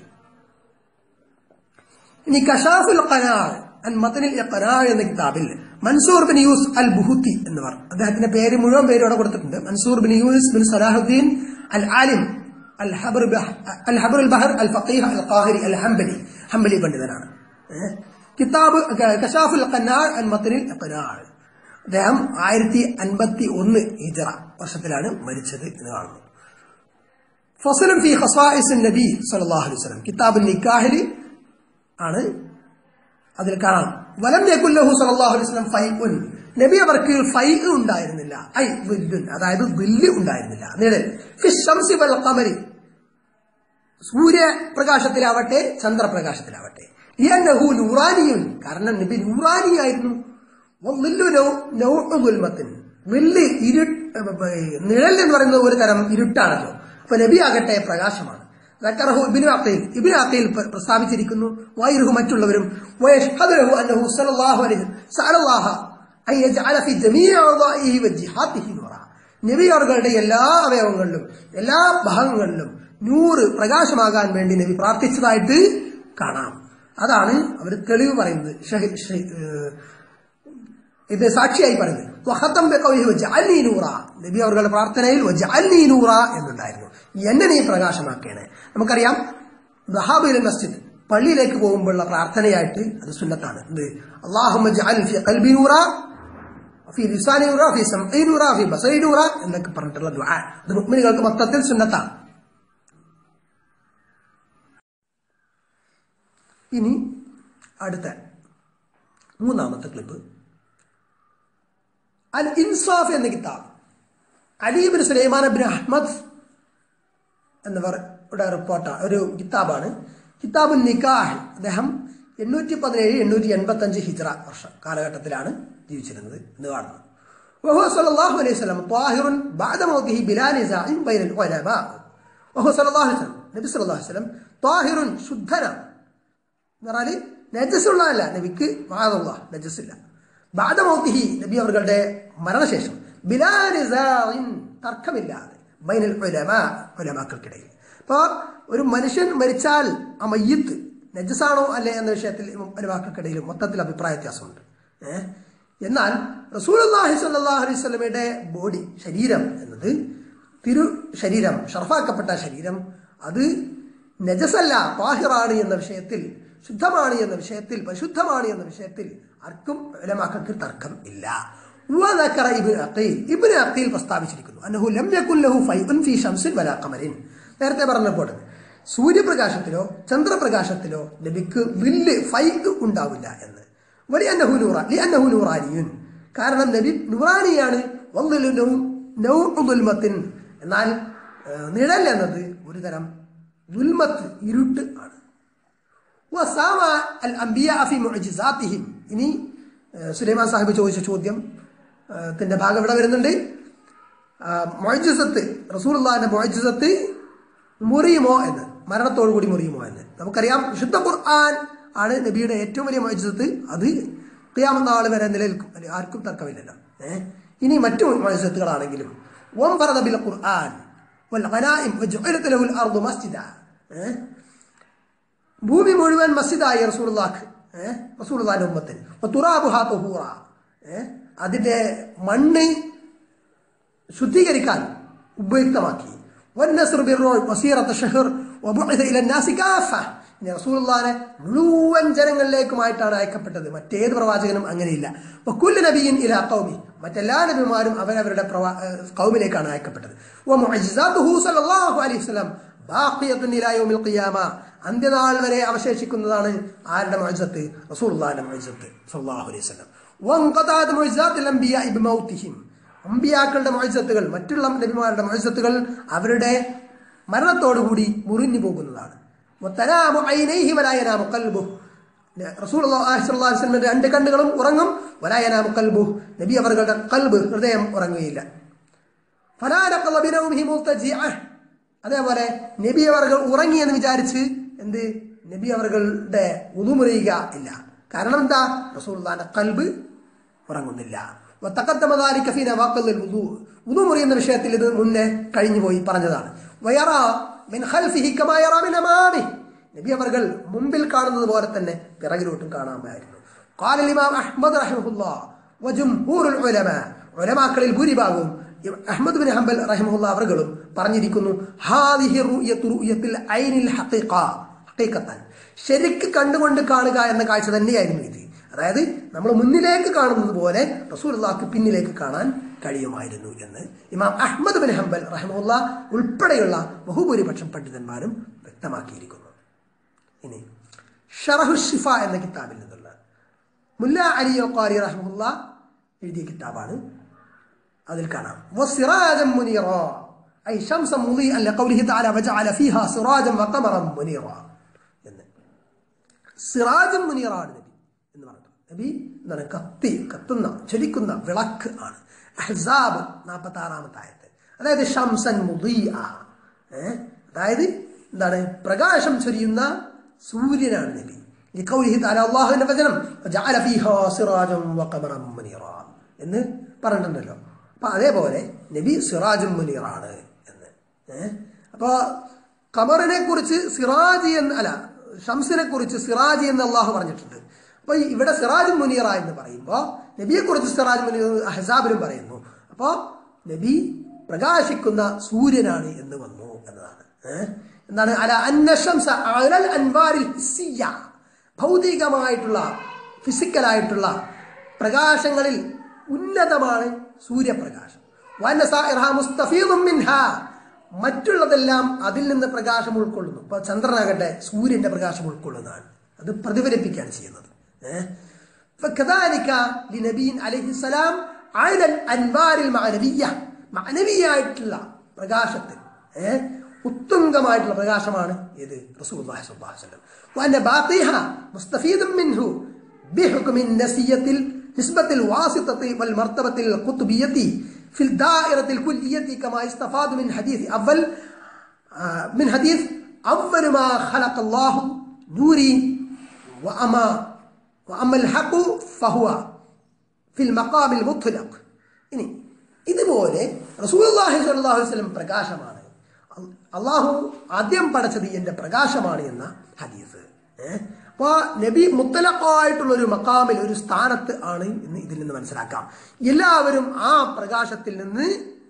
ഇനി കഷാഫുൽ ഖനാർ അൻ മത്തനിൽ ഖനാർ എന്ന കിതാബിൽ മൻസൂർ ബിൻ യൂസ് അൽ ബുഹുത്തി എന്നിവർ അദ്ദേഹത്തിന്റെ പേര് മുഴുവൻ പേര് ഇവിടെ കൊടുത്തിട്ടുണ്ട് മൻസൂർ ബിൻ യൂസ് ബിൻ സലാഹുദ്ദീൻ അൽ ആലിം അൽ ഹബർ ബഹ- അൽ ഹബർ അൽ ബഹർ അൽ ഫഖീഹ് അൽ ഖാഹിരി അൽ ഹംബലി ഹംബലി പണ്ഡിതനാണ് ഏ? കിതാബ് ക- കഷാഫുൽ ഖനാർ അൻ മത്തനിൽ ഖനാർ അദ്ദേഹം ആയിരത്തി അൻപത്തി ഒന്ന് ഹിജറ വർഷത്തിലാണ് മരിച്ചത് എന്ന് കാണുന്നു ഫസലും ഫി ഖസായിസ് നബി സല്ലല്ലാഹു അലൈഹി വസല്ലം കിതാബുൽ നിക്കാഹിൽ ആണ് അതിൽ കാണാം വലം യകുല്ലഹു സല്ലല്ലാഹു അലൈഹി വസല്ലം ഫൈഉൻ നബി അവർക്ക് ഫൈ ഉണ്ടായിരുന്നില്ല ഐ വില്ലുൻ അതായത് വില്ല് ഉണ്ടായിരുന്നില്ല നിഴൽ ഫി ശംസി വൽ ഖമരി സൂര്യപ്രകാശത്തിലാവട്ടെ ചന്ദ്രപ്രകാശത്തിലാവട്ടെ ലിയന്നഹു നൂറാനിയുൻ കാരണം നബി നൂറാനിയായിരുന്നു വന്നില്ലു നൗഉ ഗുൽമത്തിൻ വില്ല് ഇരു നിഴൽ എന്ന് പറയുന്നത് ഒരു തരം ഇരുട്ടാണല്ലോ അപ്പൊ നബി ആകട്ടെ പ്രകാശമാണ് ذكره ابن عقيل ابن عقيل പ്രസ്താവിച്ചിരിക്കുന്നു വൈരുഹു മറ്റുള്ളവരും ويشهد له انه صلى الله عليه وسلم سأل الله ان يجعل في جميع اعضائه وجهاته نورا നബി അവരുടെ എല്ലാ അവയവങ്ങളിലും എല്ലാ ഭാഗങ്ങളിലും നൂറ് പ്രകാശമാകാൻ വേണ്ടി നബി പ്രാർത്ഥിച്ചതായിട്ട് കാണാം അതാണ് അവർ തെളിവ് പറയുന്നത് ഷഹി- ഷഹി- ഏഹ് ഇത് സാക്ഷിയായി പറയുന്നത് വഹത്തം ബിഖൗലിഹി വജഅൽനി നൂറ നബി അവരുടെ പ്രാർത്ഥനയിൽ വജഅൽനി നൂറ എന്നുണ്ടായിരുന്നു എന്നെ നീ പ്രകാശമാക്കേണേ നമുക്കറിയാം വഹാബിൽ മസ്ജിദ് പള്ളിയിലേക്ക് പോകുമ്പോഴുള്ള പ്രാർത്ഥനയായിട്ട് അത് സുന്നത്താണ് എന്ത് അള്ളാഹുമ്മ ജഅൽ ഫി ഖൽബി നൂറ ഫി ലിസാനി നൂറ ഫി സംഇ നൂറ ഫി ബസരി നൂറ എന്നൊക്കെ പറഞ്ഞിട്ടുള്ള ദുആ ഇത് മുഅ്മിനുകൾക്ക് മൊത്തത്തിൽ സുന്നത്താണ് ഇനി അടുത്ത മൂന്നാമത്തെ ക്ലിപ്പ് അൽ ഇൻസാഫ് എന്ന കിതാബ് അലീബിൻ സുലൈമാൻ ബിൻ അഹ്മദ് എന്നിവർ ഇവിടെ റിപ്പോർട്ടാണ് ഒരു കിതാബാണ് കിതാബുൽ നിക്കാഹ് അദ്ദേഹം എണ്ണൂറ്റി പതിനേഴ് എണ്ണൂറ്റി എൺപത്തി അഞ്ച് ഹിജ്റ വർഷ കാലഘട്ടത്തിലാണ് ജീവിച്ചിരുന്നത് എന്ന് കാണുന്നു وهو صلى الله عليه وسلم طاهر بعد موته بلا نزاع بين العلماء وهو صلى الله عليه وسلم നബി സല്ലല്ലാഹു അലൈഹി വസല്ലം താഹിറുൻ ശുദ്ധനാണ് എന്ന് പറഞ്ഞാല് നജസ്സുള്ളതല്ല നബിക്ക് മാതല്ല നജസ്സില്ല ബാദമൗത്തിഹി നബി അവരുടെ മരണശേഷം ബിലാ നിസാഇൻ തർക്കമില്ലാതെ ബൈനൽ ഉലമാ ഉലമാക്കൾക്കിടയിൽ അപ്പോൾ ഒരു മനുഷ്യൻ മരിച്ചാൽ ആ മയ്യത്ത് നജസാണോ അല്ലേ എന്ന വിഷയത്തിൽ ഉലമാക്കൾക്കിടയിൽ മൊത്തത്തിൽ അഭിപ്രായ വ്യത്യാസമുണ്ട് ഏഹ് എന്നാൽ റസൂലുള്ളാഹി സ്വല്ലല്ലാഹു അലൈഹി വസല്ലമയുടെ ബോഡി ശരീരം എന്നത് തിരു ശരീരം ഷർഫാക്കപ്പെട്ട ശരീരം അത് നജസല്ല പാഹിറാണ് എന്ന വിഷയത്തിൽ ശുദ്ധമാണ് എന്ന വിഷയത്തിൽ പരിശുദ്ധമാണ് എന്ന വിഷയത്തിൽ ആർക്കും ഉലമാക്കൾക്ക് തർക്കം ഇല്ല وذكر ابن عقيل ابن عقيل പ്രസ്താവിച്ചിരിക്കുന്നു അന്നഹു ലം യകുൻ ലഹു ഫൈഉൻ ഫീ ശംസിൻ വലാ ഖമരിൻ നേരത്തെ പറഞ്ഞപ്പോൾ സൂര്യപ്രകാശത്തിലോ ചന്ദ്രപ്രകാശത്തിലോ നബിക്ക് വില്ല് ഫൈഗ് ഉണ്ടാവില്ല എന്ന് വലിയ അന്നഹു നൂറ ലി അന്നഹു നൂറാനിയുൻ കാരണം നബി നൂറാനിയാണ് വന്നിലു നൗഉദുൽമത്തിൻ എന്നാൽ ഏഹ്, നിഴൽ എന്നത് ഒരു തരം ദുൽമത്ത് ഇരുട്ട് ആണ് വസാമ അൽ അംബിയ ഫി മുഅ്ജിസാത്തിഹിം ഇനി ഏഹ്, സുലൈമാൻ സാഹിബ് ചോദിച്ച ചോദ്യം ഏഹ്, ത്തിന്റെ ഭാഗം ഇവിടെ വരുന്നുണ്ട് മൊയ്ജിസത്ത് റസൂലുള്ളാഹിന്റെ മൊയ്ജിസത്ത് മുറിയുമോ എന്ന് മരണത്തോടു കൂടി മുറിയുമോ എന്ന് നമുക്കറിയാം വിശുദ്ധ ഖുർആൻ ആണ് നബിയുടെ ഏറ്റവും വലിയ മൊയ്ജിസത്ത് അത് ഖിയാമത്ത് നാൾ വരെ നിലനിൽക്കും അത് ആർക്കും തർക്കമില്ലല്ലോ ഏഹ് ഇനി മറ്റു മൊയ്ജിസത്തുകളാണെങ്കിലും ഓം ഫറദ ബിൽ ഖുർആൻ വൽ ഖനായിം വജഅലത് ലഹുൽ അർദു മസ്ജിദ ഏഹ് ഭൂമി മുഴുവൻ മസ്ജിദായി റസൂലുള്ളാഹ് ഏഹ് റസൂലുള്ളാഹിന്റെ ഉമ്മത്തിന് വതുറാബുഹാ തുഹൂറ ഏഹ് അതിന്റെ മണ്ണ് ശുദ്ധീകരിക്കാൻ ഉപയുക്തമാക്കി വന്നസ്ർ ബിർറൂഹ് വസീറത്ത് ഷഹർ വബുഇസ ഇല നാസി കാഫ ഇനി റസൂലുള്ളാഹിനെ മുഴുവൻ ജനങ്ങളിലേക്കുമായിട്ടാണ് അയക്കപ്പെട്ടത് മറ്റേത് പ്രവാചകനും അങ്ങനെയില്ല വക്കുല്ലു നബിയിൻ ഇലാ ഖൗമി മറ്റെല്ലാ നബിമാരും അവരവരുടെ പ്രവാ ഏഹ് ഖൗമിലേക്കാണ് അയക്കപ്പെട്ടത് വമുഅ്ജിസാതുഹു സല്ലല്ലാഹു അലൈഹി വസല്ലം ബാഖിയത്തുൻ ഇലാ യൗമിൽ ഖിയാമ അന്ത്യനാൾ വരെ അവശേഷിക്കുന്നതാണ് ആരുടെ മുഅ്ജിസത്ത് റസൂലുള്ളാഹിന്റെ മുഅ്ജിസത്ത് സല്ലല്ലാഹു അലൈഹി വസല്ലം വൻഖതാത് മുഅ്ജിസാത്തുൽ അംബിയാ ബിമൗതിഹിം അമ്പിയാക്കളുടെ മത്സത്തുകൾ മറ്റുള്ള നബിമാരുടെ മത്സത്തുകൾ അവരുടെ മരണത്തോടുകൂടി മുറിഞ്ഞു പോകുന്നതാണ് വത്തനാമു ഐനൈഹി വലായനാമു ഖൽബുഹ് റസൂലുള്ളാഹി സ്വല്ലല്ലാഹു അലൈഹി വസല്ലം രണ്ട് കണ്ണുകളും ഉറങ്ങും വലായനാമു ഖൽബുഹ് നബി അവരുടെ കൽബ് ഹൃദയം ഉറങ്ങുകയില്ല ഫലാ നഖള ബിനൗമിഹി മുൽതജിഅ അതേപോലെ നബി അവർകൾ ഉറങ്ങി എന്ന് വിചാരിച്ച് എന്ത് നബി അവർകളുടെ ഉതുമുറിയുക ഇല്ല കാരണം എന്താ റസൂലുള്ളാഹിന്റെ കൽബ് ഉറങ്ങുന്നില്ല വത്തഖദ്ദമ ذلك في نواقض الوضوء വുദു മുറിയുന്ന വിഷയത്തിൽ ഇത് മുന്നേ കഴിഞ്ഞു പോയി പറഞ്ഞതാണ് വയറ മിൻ ഖൽഫിഹി കമാ യറ മിൻ അമാമി നബി അവർകൾ മുമ്പിൽ കാണുന്നത് പോലെ തന്നെ പിറകിലോട്ടും കാണാമായിരുന്നു قال الامام احمد رحمه الله وجمهور العلماء ഉലമാക്കളിൽ ഭൂരിഭാഗവും അഹ്മദ് ബിൻ ഹംബൽ റഹിമഹുല്ല അവർകളും പറഞ്ഞിരിക്കുന്നു ഹാദിഹി റുയത്തു റുയത്തിൽ ഐനിൽ ഹഖീഖ ഹഖീഖത്തൻ ശരിക്ക് കണ്ടുകൊണ്ട് കാണുക എന്ന കാഴ്ച തന്നെയായിരുന്നു ഇത് അതായത് നമ്മൾ മുന്നിലേക്ക് കാണുന്നത് പോലെ റസൂലുള്ളാഹിക്ക് പിന്നിലേക്ക് കാണാൻ കഴിയുമായിരുന്നു എന്ന് ഇമാം അഹ്മദ് ബിൻ ഹംബൽ റഹ്മുല്ല ഉൾപ്പെടെയുള്ള ബഹുഭൂരിപക്ഷം പണ്ഡിതന്മാരും വ്യക്തമാക്കിയിരിക്കുന്നു ഇനി ഷറഹു ഷിഫ എന്ന കിതാബിൽ നിന്നുള്ള മുല്ല അലി ഖാരി റഹ്മുല്ല എഴുതിയ കിതാബാണ് അതിൽ കാണാം വസിറാജം മുനീറ ഐ ശംസ മുളിഅ ലഖൗലിഹി തആല വജഅല ഫീഹാ സിറാജൻ വഖമറൻ മുനീറ എന്ന് സിറാജും മുനീറാണ് നബി എന്ന് പറഞ്ഞത് നബി എന്താണ് കത്തി കത്തുന്ന ജ്വലിക്കുന്ന വിളക്ക് ആണ് അഹ്സാബ് നാൽപ്പത്തി ആറാമത്തെ ആയത്ത് അതായത് ഷംസൻ മുദിയ ഏഹ് അതായത് എന്താണ് പ്രകാശം ചൊരിയുന്ന സൂര്യനാണ് നബി ഈ കൗലിഹി താല അള്ളാഹുവിന്റെ വചനം ജഅല ഫീഹാ സിറാജൻ വഖമറൻ മുനീറ എന്ന് പറഞ്ഞിട്ടുണ്ടല്ലോ അപ്പൊ അതേപോലെ നബി സിറാജും മുനീറാണ് എന്ന് ഏഹ് അപ്പൊ ഖമറിനെ കുറിച്ച് സിറാജി എന്ന് അല്ല ഷംസിനെ കുറിച്ച് സിറാജി എന്ന് അള്ളാഹു പറഞ്ഞിട്ടുണ്ട് അപ്പൊ ഈ ഇവിടെ സിറാജ് മുനീറ എന്ന് പറയുമ്പോ നബിയെ കുറിച്ച് സിറാജ് മുനീർ അഹസാബിലും പറയുന്നു അപ്പോ നബി പ്രകാശിക്കുന്ന സൂര്യനാണ് എന്ന് വന്നു എന്നതാണ് ഏഹ്? എന്താണ് അല അന്നശംസ അലൽ അൻവാരിൽ ഹിസ്സിയ്യ. ഭൗതികമായിട്ടുള്ള ഫിസിക്കലായിട്ടുള്ള പ്രകാശങ്ങളിൽ ഉന്നതമാണ് സൂര്യപ്രകാശം വന്ന സാഇറഹ മുസ്തഫീദും മിൻഹാ. മറ്റുള്ളതെല്ലാം അതിൽ നിന്ന് പ്രകാശം ഉൾക്കൊള്ളുന്നു ഇപ്പൊ ചന്ദ്രനാകട്ടെ സൂര്യന്റെ പ്രകാശം ഉൾക്കൊള്ളുന്നതാണ് അത് പ്രതിഫലിപ്പിക്കുകയാണ് ചെയ്യുന്നത് ഏഹ്? فكذلك لنبي عليه السلام على الأنوار المعنوية മഅനവിയായിട്ടുള്ള പ്രകാശത്തിൽ ഏഹ് ഉത്തുംഗമായിട്ടുള്ള പ്രകാശമാണ് ഇത് റസൂലുള്ളാഹി സ്വല്ലല്ലാഹു അലൈഹി വസല്ലം وأن باقيها مستفيد منه بحكم النسية نسبة الواسطة والمرتبة القطبية في الدائرة الكلية كما استفاد من حديث أول آه، من حديث أول ما خلق الله نوري وأما وأما الحق فهو في المقام المطلق ഇനി ഇതുപോലെ റസൂലുള്ളാഹി സ്വല്ലല്ലാഹു അലൈഹി വസല്ലം പ്രകാശമാണ് അള്ളാഹു ആദ്യം പടച്ചത് എന്റെ പ്രകാശമാണ് എന്ന ഹദീസ് ഏഹ് അപ്പൊ നബി മുത്തലക്കായിട്ടുള്ള ഒരു മക്കാമിൽ ഒരു സ്ഥാനത്ത് ആണ് എന്ന് ഇതിൽ നിന്ന് മനസ്സിലാക്കാം എല്ലാവരും ആ പ്രകാശത്തിൽ നിന്ന്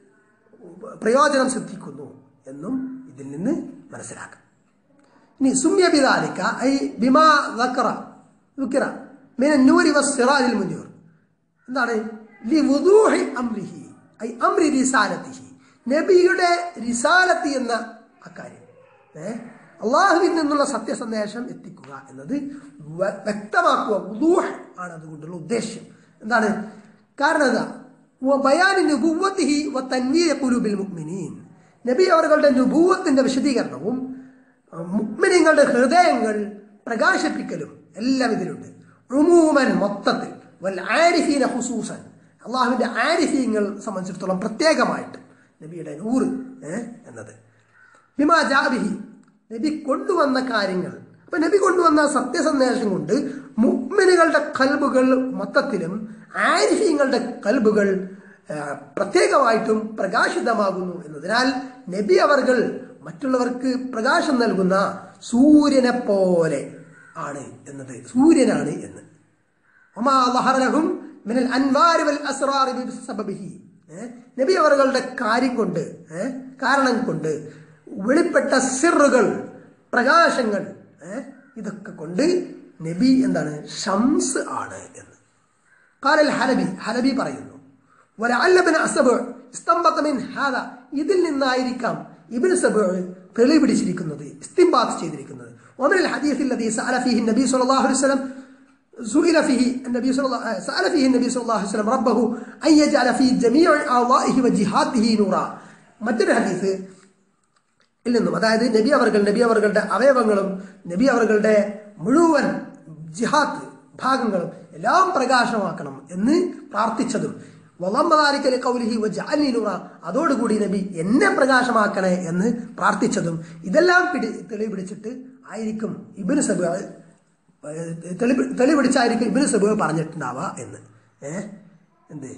പ്രയോജനം സിദ്ധിക്കുന്നു എന്നും ഇതിൽ നിന്ന് മനസ്സിലാക്കാം ഇനി സുമ്യ ബിദാലിക്ക ഐ ബിമാ ദക്കറ ദുക്കിറ മിന നൂരി വസ്സിറാജിൽ മുനീർ എന്താണ് ലി വുദൂഹി അംരിഹി ഐ അംരി റിസാലത്തിഹി നബിയുടെ റിസാലത്തി എന്ന അക്കാര്യം ഏ അള്ളാഹുവിൽ നിന്നുള്ള സത്യസന്ദേശം എത്തിക്കുക എന്നത് വ- വ്യക്തമാക്കുക വുദൂഹ് ആണ് അതുകൊണ്ടുള്ള ഉദ്ദേശ്യം എന്താണ് കാരണം എന്താ ബയാനി നുബുവത്തിഹി വ തൻവീര ഖുലൂബിൽ മുഅ്മിനീൻ നബി അവരുടെ നുബൂവത്തിന്റെ വിശദീകരണവും മുഗ്മിനിങ്ങളുടെ ഹൃദയങ്ങൾ പ്രകാശിപ്പിക്കലും എല്ലാം ഇതിലുണ്ട് റുമൂമൻ മൊത്തത്തിൽ വൽ ആരിഫീന ഹുസൂസൻ അള്ളാഹുവിന്റെ ആരിഫീങ്ങൾ സംബന്ധിച്ചിടത്തോളം പ്രത്യേകമായിട്ട് നബിയുടെ നൂറ് ഏഹ് എന്നത് ബിമാ ജാബിഹി നബി കൊണ്ടുവന്ന കാര്യങ്ങൾ അപ്പൊ നബി കൊണ്ടുവന്ന സത്യസന്ദേശം കൊണ്ട് മുഗ്മിനുകളുടെ കൽബുകൾ മൊത്തത്തിലും ആരിഫീങ്ങളുടെ കൽബുകൾ ആ, പ്രത്യേകമായിട്ടും പ്രകാശിതമാകുന്നു എന്നതിനാൽ നബി അവർകൾ മറ്റുള്ളവർക്ക് പ്രകാശം നൽകുന്ന സൂര്യനെ പോലെ ആണ് എന്നത് സൂര്യനാണ് എന്ന് ഒമാ ളഹറ ലഹും മിനൽ അൻവാരി വൽ അസ്റാറി ബിസബബിഹി ഏ? നബി അവരുടെ കാര്യം കൊണ്ട് ഏ? കാരണം കൊണ്ട് വെളിപ്പെട്ട സിറുകൾ പ്രകാശങ്ങൾ ഏ? ഇതൊക്കെ കൊണ്ട് നബി എന്താണ് ഷംസ് ആണ് എന്ന് കാലൽ ഹലബി ഹലബി പറയുന്നു ولعل ابن أسبع استنبط من هذا ഇതിൽ നിന്നായിരിക്കാം ഇബ്നു സബ് തെളിവ് പിടിച്ചിരിക്കുന്നത് ഇസ്തിംബാത്ത് ചെയ്തിരിക്കുന്നത് ومن الحديث الذي سأل فيه النبي صلى الله عليه وسلم سئل فيه النبي صلى الله سأل فيه النبي صلى الله عليه وسلم ربه أن يجعل في جميع أعضائه وجهاته نورا മറ്റൊരു ഹദീസ് ഇൽ നിന്നും അതായത് നബി അവർകൾ നബി അവர்களுടെ അവയവങ്ങളും നബി അവர்களுടെ മുഴുവൻ ജിഹാത്ത് ഭാഗങ്ങളും എല്ലാം പ്രകാശമാക്കണം എന്ന് പ്രാർത്ഥിച്ചതും വളമ്പതാരിക്കൽ കൗലിഹി വജഅൽനി നൂറ അതോടുകൂടി നബി എന്നെ പ്രകാശമാക്കണേ എന്ന് പ്രാർത്ഥിച്ചതും ഇതെല്ലാം പിടി തെളിവ് പിടിച്ചിട്ട് ആയിരിക്കും ഇബിന് സബ് തെളിവ് തെളിവ് പിടിച്ചായിരിക്കും ഇബിന് സബ് പറഞ്ഞിട്ടുണ്ടാവുക എന്ന് ഏഹ് എന്ത്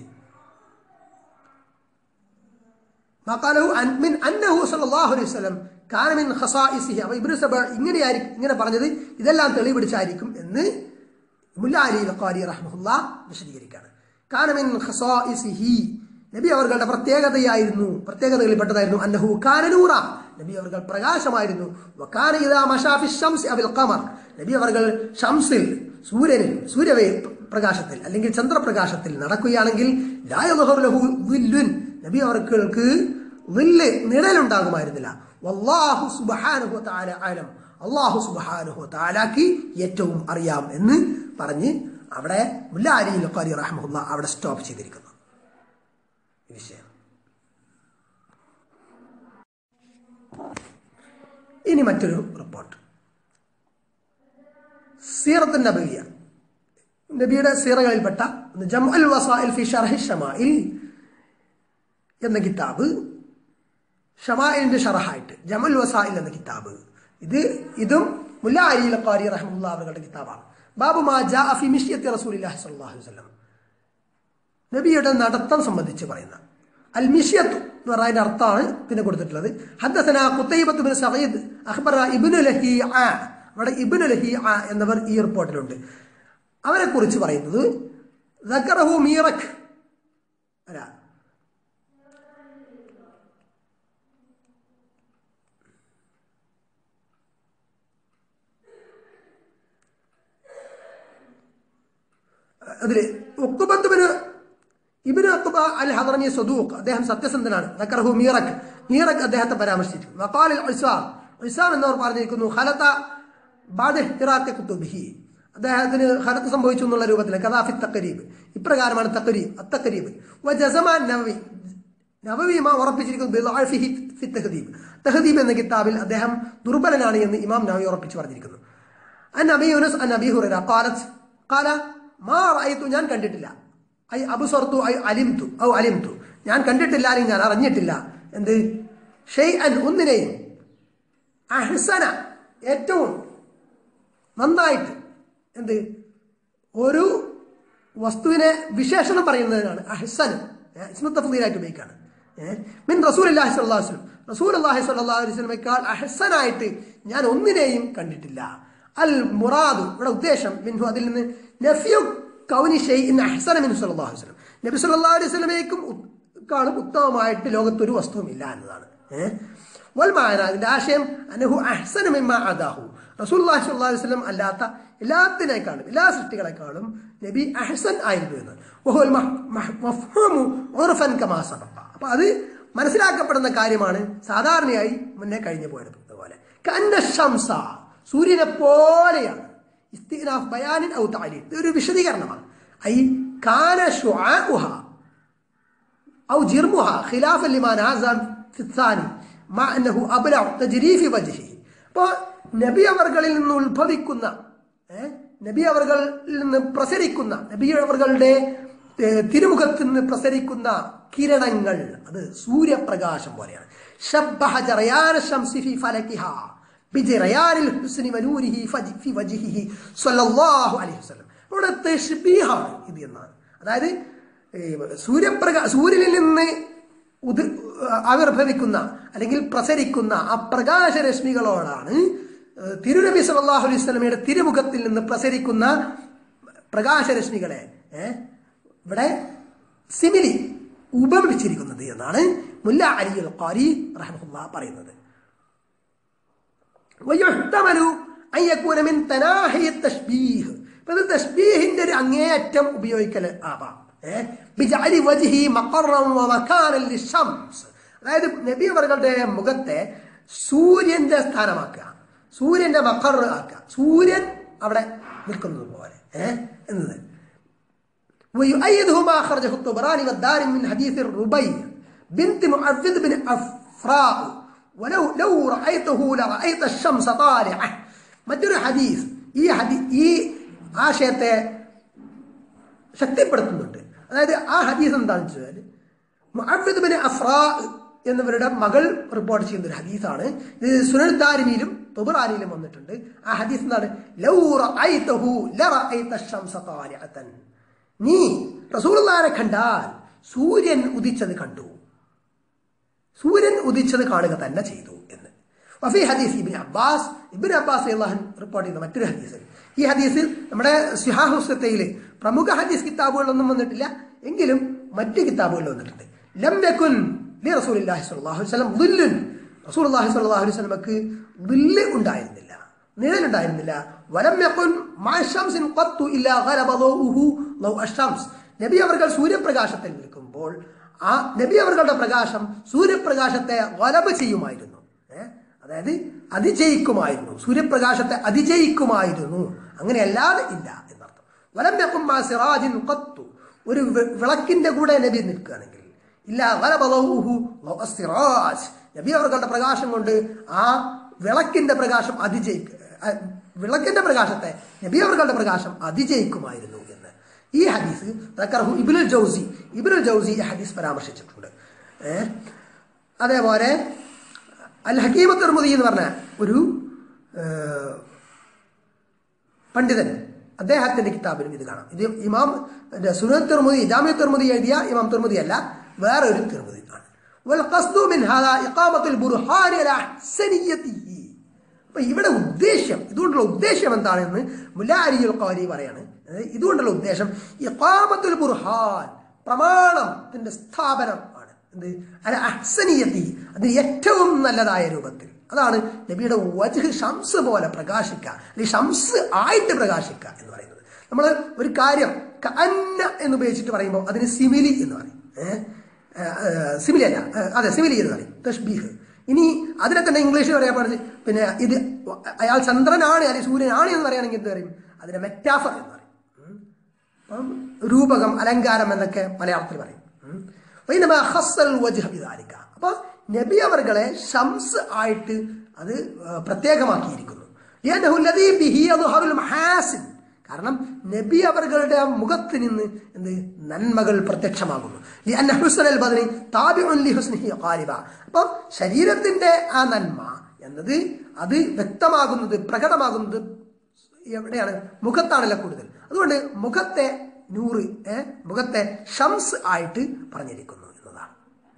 ما قاله عن من انه صلى الله عليه وسلم كان من خصائصه അപ്പോൾ ഇബ്നു സബ ഇങ്ങനെയായിരിക്കും ഇങ്ങനെ പറഞ്ഞത് ഇതെല്ലാം തെളിവ് പിടിച്ചായിരിക്കും എന്ന് മുല്ല അലി ഖാരി റഹ്മഹുല്ല വിശദീകരിക്കുകയാണ് കാന മിൻ ഖസാഇസിഹി നബി അവരുടെ പ്രത്യേകതയായിരുന്നു പ്രത്യേകതകളിൽപ്പെട്ടതായിരുന്നു അന്നഹു കാന നൂറ നബി അവർ പ്രകാശമായിരുന്നു വകാന ഇദാ മശാ ഫി ശംസി അവിൽ ഖമർ നബി അവർ ഷംസിൽ സൂര്യനിൽ സൂര്യവേ പ്രകാശത്തിൽ അല്ലെങ്കിൽ ചന്ദ്രപ്രകാശത്തിൽ നടക്കുകയാണെങ്കിൽ ലാ യദ്ഹറു ലഹു ദില്ലുൻ നബി അവർക്ക് വില്ല് നിഴലുണ്ടാകുമായിരുന്നില്ല വല്ലാഹു സുബ്ഹാനഹു വതആല ആലം അള്ളാഹു സുബ്ഹാനഹു വതആലാക്ക് ഏറ്റവും അറിയാം എന്ന് പറഞ്ഞ് അവിടെ മുല്ല അലി ലഖാരി റഹ്മഹുല്ല അവിടെ സ്റ്റോപ്പ് ചെയ്തിരിക്കുന്നു ഈ വിഷയം ഇനി മറ്റൊരു റിപ്പോർട്ട് സീറത്ത് നബിയ നബിയുടെ സീറകളിൽപ്പെട്ട ജംഅൽ വസായിൽ ഫി ഷർഹി ഷമായിൽ എന്ന കിതാബ് ഷമായിലിന്റെ ഷറഹായിട്ട് ജമൽ വസായിൽ എന്ന കിതാബ് ഇത് ഇതും മുല്ല അലി ലഖാരി റഹ്മുല്ല അവരുടെ കിതാബാണ് ബാബു മാ ജാ ഫി മിഷ്യത്തി റസൂലില്ലാഹി സ്വല്ലല്ലാഹു അലൈഹി വസല്ലം നബിയുടെ നടത്തം സംബന്ധിച്ച് പറയുന്ന അൽ മിഷ്യത്തു എന്ന് പറഞ്ഞ അതിന്റെ അർത്ഥമാണ് പിന്നെ കൊടുത്തിട്ടുള്ളത് ഹദ്ദസന ഖുത്തൈബത്ത് ബിൻ സഈദ് അഖ്ബറ ഇബ്നു ലഹീഅ അവിടെ ഇബ്നു ലഹീഅ എന്നവർ ഈ റിപ്പോർട്ടിലുണ്ട് അവരെ കുറിച്ച് പറയുന്നത് ذكره മീറക് അല്ല അതില് ഉക്കുബത്തുബിന് ഇബിന് അക്കുബ അൽ ഹദറമി സദൂഖ് അദ്ദേഹം സത്യസന്ധനാണ് ദക്കറഹു മീറക് മീറക് അദ്ദേഹത്തെ പരാമർശിച്ചു വഖാലിൽ ഇസാം ഇസാം എന്നവർ പറഞ്ഞിരിക്കുന്നു ഖലത ബാദ ഹിറാത്തി കുത്തുബിഹി അദ്ദേഹത്തിന് ഖലത്ത് സംഭവിച്ചു എന്നുള്ള രൂപത്തിൽ കഥാഫി തക്കരീബ് ഇപ്രകാരമാണ് തക്കരീബ് അത്തക്കരീബ് വജസമാൻ നവവി നവവി ഇമാം ഉറപ്പിച്ചിരിക്കുന്നു ബിദ്അഫിഹി ഫി തഹദീബ് തഹദീബ് എന്ന കിതാബിൽ അദ്ദേഹം ദുർബലനാണ് എന്ന് ഇമാം നവവി ഉറപ്പിച്ചു പറഞ്ഞിരിക്കുന്നു അൻ അബി യൂനസ് അൻ അബി ഹുറൈറ ഖാലത്ത് ഖാല മാ റഅയ്തു ഞാൻ കണ്ടിട്ടില്ല ഐ അബ്സർതു ഐ അലിംതു ഔ അലിംതു ഞാൻ കണ്ടിട്ടില്ല അല്ലെങ്കിൽ ഞാൻ അറിഞ്ഞിട്ടില്ല എന്ത് ഷെയ്അൻ ഒന്നിനെയും അഹ്സന ഏറ്റവും നന്നായിട്ട് എന്ത് ഒരു വസ്തുവിനെ വിശേഷണം പറയുന്നതിനാണ് അഹ്സൻ ഇസ്മത്ത് തഫ്ദീലായിട്ട് ഉപയോഗിക്കുകയാണ് ഏഹ് മിൻ റസൂൽ അല്ലാഹി സ്വല്ലല്ലാഹു അലൈഹി വസല്ലം റസൂൽ അല്ലാഹി സ്വല്ലല്ലാഹു അലൈഹി വസല്ലമേക്കാൾ അഹ്സനായിട്ട് ഞാൻ ഒന്നിനെയും കണ്ടിട്ടില്ല അൽ മുറാദ് ഇവിടെ ഉദ്ദേശം മിൻഹു അതിൽ നിന്ന് നഫിയു കൗനി ഷൈഇൻ അഹ്സന മിൻഹു സ്വല്ലല്ലാഹു അലൈഹി വസല്ലം നബി സല്ലല്ലാഹു അലൈഹി വസല്ലമേക്കും ക്കാളും ഉത്തമമായിട്ട് ലോകത്തൊരു വസ്തുവും ഇല്ല എന്നതാണ് ഏഹ് വൽമാന അതിന്റെ ആശയം അനഹു അഹ്സന മിമ്മ അദാഹു റസൂലുള്ളാഹി സ്വല്ലല്ലാഹു അലൈഹി വസല്ലം അല്ലാത്ത എല്ലാത്തിനേക്കാളും എല്ലാ സൃഷ്ടികളെക്കാളും നബി അഹ്സൻ ആയിരുന്നു എന്ന് വഹുവൽ മഹ്- മഹ്- മഫ്ഹൂമു ഉർഫൻ കമാ സബഖ അപ്പൊ അത് മനസ്സിലാക്കപ്പെടുന്ന കാര്യമാണ് സാധാരണയായി മുന്നേ കഴിഞ്ഞു പോയത് പോലെ കന്ന ഷംസ സൂര്യനെ പോലെയാണ് ഇസ്തിഗ്നാഫ് ബയാനിൻ ഔ താലീൽ ഇത് ഒരു വിശദീകരണമാണ് ഐ കാന ഷുആഉഹ أو جرمها خلافا لما نازل في الثاني مع أنه أبلغ تجري في وجهه അപ്പോൾ നബി അവർകളിൽ നിന്ന് ഉത്ഭവിക്കുന്ന ഏ, നബി അവർകളിൽ നിന്ന് പ്രസരിക്കുന്ന നബി അവർകളുടെ ഏ, തിരുമുഖത്ത് നിന്ന് പ്രസരിക്കുന്ന കിരണങ്ങൾ അത് സൂര്യപ്രകാശം പോലെയാണ് ശബ്ബഹ ജറയാന ശംസി ഫി ഫലകിഹ ബിജറയാനിൽ ഹുസ്നി വനൂരിഹി ഫജി- ഫി വജ്ഹിഹി സ്വല്ലല്ലാഹു അലൈഹി വസല്ലം ഇവിടെ തശ്ബീഹാണ് ഇത് എന്നാണ് അതായത് ഈ സൂര്യപ്രകാ സൂര്യനിൽ നിന്ന് ഉദ ആവിർഭവിക്കുന്ന അല്ലെങ്കിൽ പ്രസരിക്കുന്ന ആ പ്രകാശരശ്മികളോടാണ് ഏഹ്, തിരുനബി സല്ലല്ലാഹു അലൈഹി വസല്ലമയുടെ തിരുമുഖത്തിൽ നിന്ന് പ്രസരിക്കുന്ന പ്രകാശരശ്മികളെ ഏഹ്, ഇവിടെ സിമിലി ഉപമിച്ചിരിക്കുന്നത് എന്നാണ് മുല്ല അലി അൽ ഖാരി റഹ്മുല്ല പറയുന്നത് ويحتمل أن يكون من تناهي التشبيه فهذا തഷ്ബീഹിന്റെ ഒരു അങ്ങേയറ്റം ഉപയോഗിക്കൽ ആവാം ഏഹ് ബിജഅലി വജ്ഹി മഖറൻ വമകാനൻ ലിശംസ് അതായത് നബി അവരുടെ മുഖത്തെ സൂര്യന്റെ സ്ഥാനമാക്കുക സൂര്യന്റെ മഖർ ആക്കുക സൂര്യൻ അവിടെ നിൽക്കുന്നത് പോലെ ഏഹ് എന്നത് ويؤيده ما أخرجه الطبراني والدارمي من حديث الربيع بنت معذب بن أفراء ولو لو رأيته لرأيت الشمس طالعة മറ്റൊരു ഹദീസ് ഈ ഹദീ ഈ ആശയത്തെ ശക്തിപ്പെടുത്തുന്നുണ്ട് അതായത് ആ ഹദീസ് എന്താണെന്ന് വെച്ചാൽ മുഅവ്വിദ് ബിൻ അഫ്രാ എന്നിവരുടെ മകൾ റിപ്പോർട്ട് ചെയ്യുന്ന ഒരു ഹദീസാണ് ഇത് സുനൽ ദാരിമിയിലും തുബറാനിയിലും വന്നിട്ടുണ്ട് ആ ഹദീസ് എന്താണ് ലൗ റഅയ്തഹു ലറഅയ്ത الشمس طالعة നീ റസൂലുള്ളാഹിനെ കണ്ടാൽ സൂര്യൻ ഉദിച്ചത് കണ്ടു സൂര്യൻ ഉദിച്ചത് കാണുക തന്നെ ചെയ്തു എന്ന് വഫി ഹദീസ് ഇബിൻ അബ്ബാസ് ഇബിൻ അബ്ബാസ് അള്ളാഹൻ റിപ്പോർട്ട് ചെയ്യുന്ന മറ്റൊരു ഹദീസ് ഈ ഹദീസിൽ നമ്മുടെ സിഹാഹുസത്തയിൽ പ്രമുഖ ഹദീസ് കിതാബുകളൊന്നും വന്നിട്ടില്ല എങ്കിലും മറ്റ് കിതാബുകളിൽ വന്നിട്ടുണ്ട് ലം യകുൻ ലി റസൂലുള്ളാഹി സ്വല്ലല്ലാഹു അലൈഹി വസല്ലം ദില്ലുൻ റസൂലുള്ളാഹി സ്വല്ലല്ലാഹു അലൈഹി വസല്ലമക്ക് ദില്ല് ഉണ്ടായിരുന്നില്ല നിഴലുണ്ടായിരുന്നില്ല വലം യകുൻ മാ ശംസിൻ ഖത്തു ഇല്ലാ ഗലബ ദൗഉഹു ലൗ അഷ്ഷംസ് നബി അവർകൾ സൂര്യപ്രകാശത്തിൽ നിൽക്കുമ്പോൾ ആ നബി അവர்களுടെ പ്രകാശം സൂര്യപ്രകാശത്തെ വലബ് ചെയ്യുമായിരുന്നു ഏ? അതായത് അതിജയിക്കുമായിരുന്നു സൂര്യപ്രകാശത്തെ അതിജയിക്കുമായിരുന്നു അങ്ങനെയല്ലാതെ ഇല്ല എന്നർത്ഥം വലം യക്കും മാ സിറാജിൻ ഖത്തു ഒരു വി- വിളക്കിന്റെ കൂടെ നബി നിൽക്കുകയാണെങ്കിൽ ഇല്ല ഗലബ ദൗഉഹു ലൗ അസ്സിറാജ് നബി അവர்களுടെ പ്രകാശം കൊണ്ട് ആ വിളക്കിന്റെ പ്രകാശം അതിജയിക്ക അഹ് വിളക്കിന്റെ പ്രകാശത്തെ നബി അവர்களுടെ പ്രകാശം അതിജയിക്കുമായിരുന്നു എന്ന് ഈ ഹദീസ് ദക്കറഹു ഇബ്നുൽ ജൗസി ഇബ്നുൽ ജൗസി ഈ ഹദീസ് പരാമർശിച്ചിട്ടുണ്ട് ഏ? അതേപോലെ അൽ ഹക്കീമ തിർമുദി എന്ന് പറഞ്ഞ ഒരു ഏ, പണ്ഡിതൻ അദ്ദേഹത്തിന്റെ കിതാബിലും ഇത് കാണാം ഇത് ഇമാം സുനൽ തിർമുദി ജാമ്യ തിർമുദി എഴുതിയ ഇമാം തിർമുദി അല്ല വേറെ ഒരു തിർമുദി ആണ് والقصد من هذا إقامة البرهان على أحسنيته അപ്പൊ ഇവിടെ ഉദ്ദേശ്യം ഇതുകൊണ്ടുള്ള ഉദ്ദേശ്യം എന്താണെന്ന് മുലാരിയുൽ ഖാരി പറയാണ് അതായത് ഇതുകൊണ്ടുള്ള ഉദ്ദേശം ഇഖാമത്തുൽ ബുർഹാൻ പ്രമാണത്തിന്റെ സ്ഥാപനം ആണ് എന്ത് അല്ല അഹ്സനിയത്തി അത് ഏറ്റവും നല്ലതായ രൂപത്തിൽ അതാണ് നബിയുടെ വജ്ഹ് ഷംസ് പോലെ പ്രകാശിക്കുക അല്ലെങ്കിൽ ഷംസ് ആയിട്ട് പ്രകാശിക്കുക എന്ന് പറയുന്നത് നമ്മൾ ഒരു കാര്യം അന്ന എന്ന് ഉപയോഗിച്ചിട്ട് പറയുമ്പോൾ അതിന് സിമിലി എന്ന് പറയും ഏഹ് സിമിലി അല്ല ഏഹ് അതെ സിമിലി എന്ന് പറയും തഷ്ബീഹ് ഇനി അതിനെ തന്നെ ഇംഗ്ലീഷിൽ പറയാൻ പാടില്ല പിന്നെ ഇത് അയാൾ ചന്ദ്രനാണ് അല്ലെങ്കിൽ സൂര്യനാണ് എന്ന് പറയുകയാണെങ്കിൽ എന്ത് പറയും അതിനെ മെറ്റാഫർ എന്ന് പറയും ഉം. അപ്പം രൂപകം അലങ്കാരം എന്നൊക്കെ മലയാളത്തിൽ പറയും ഉം. അപ്പൊ ഇന്നമ ഹസ്സൽ വജ്ഹ ബിദാലിക. അപ്പൊ നബി അവർകളെ ഷംസ് ആയിട്ട് അത് ആ, പ്രത്യേകമാക്കിയിരിക്കുന്നു ലിഅന്നഹു അല്ലദീ ബിഹി അദ്ഹറുൽ മഹാസിൻ. കാരണം നബി അവர்களுടെ മുഖത്ത് നിന്ന് എന്ത് നന്മകൾ പ്രത്യക്ഷമാകുന്നു ലിഅന്ന ഹുസ്നൽ ബദനി താബിഉൻ ലിഹുസ്നിഹി ഖാലിബ. അപ്പൊ ശരീരത്തിന്റെ ആ നന്മ എന്നത് അത് വ്യക്തമാകുന്നത് പ്രകടമാകുന്നത് എവിടെയാണ് മുഖത്താണല്ലോ കൂടുതൽ അതുകൊണ്ട് മുഖത്തെ നൂറ് ഏ, മുഖത്തെ ഷംസ് ആയിട്ട് പറഞ്ഞിരിക്കുന്നു എന്നതാണ്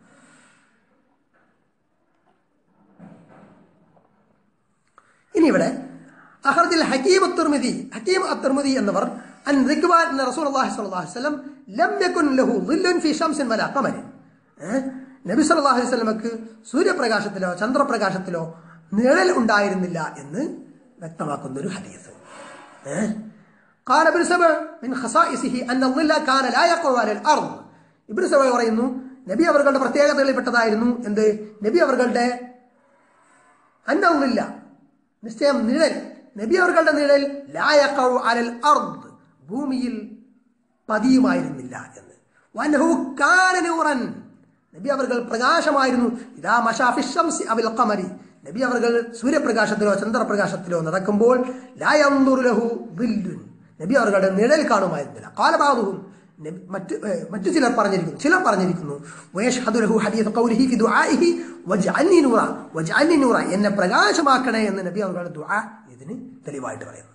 ഇനി ഇവിടെ അഹർദിൽ ഹക്കീം അത്തുർമിതി ഹക്കീം അത്തുർമിതി എന്നവർ അൻ റിക്വാൻ എന്ന റസൂൽ അള്ളാഹി സ്വല്ലല്ലാഹു അലൈഹി വസല്ലം ലം യകുൻ ലഹു ളില്ലുൻ ഫി ഷംസിൻ വലാ ഖമരിൻ ഏ? നബി സല്ലല്ലാഹു അലൈഹി വസല്ലമക്ക് സൂര്യപ്രകാശത്തിലോ ചന്ദ്രപ്രകാശത്തിലോ നിഴൽ ഉണ്ടായിരുന്നില്ല എന്ന് വ്യക്തമാക്കുന്ന ഒരു ഹദീസ് ഏ? قال ابن سبع من خصائصه أن الظل كان لا يقع على الأرض ഇബ്നു സബ പറയുന്നു നബി അവരുടെ പ്രത്യേകതകളിൽപ്പെട്ടതായിരുന്നു എന്ത് നബി അവരുടെ അന്നവുമില്ല നിശ്ചയം നിഴൽ നബി അവരുടെ നിഴൽ ലായക്കൗ അലൽ അർദ് ഭൂമിയിൽ പതിയുമായിരുന്നില്ല എന്ന് വൻഹു കാന നൂറൻ നബി അവർ പ്രകാശമായിരുന്നു ഇതാ മഷാഫി ഷംസി അബിൽ ഖമരി നബി അവർ സൂര്യപ്രകാശത്തിലോ ചന്ദ്രപ്രകാശത്തിലോ നടക്കുമ്പോൾ ലായന്ദുർ ലഹു ദില്ലുൻ നബി അവരുടെ നിഴൽ കാണുമായിരുന്നില്ല കാലബാധുവും മറ്റ് ഏ, മറ്റു ചിലർ പറഞ്ഞിരിക്കുന്നു ചിലർ പറഞ്ഞിരിക്കുന്നു വയഷ്ഹദു ലഹു ഹദീസ് ഖൗലിഹി ഫി ദുആഇഹി വജ്അൽനി നൂറ വജ്അൽനി നൂറ എന്നെ പ്രകാശമാക്കണേ എന്ന് നബി അവരുടെ ദുആ ഇതിന് തെളിവായിട്ട് പറയുന്നു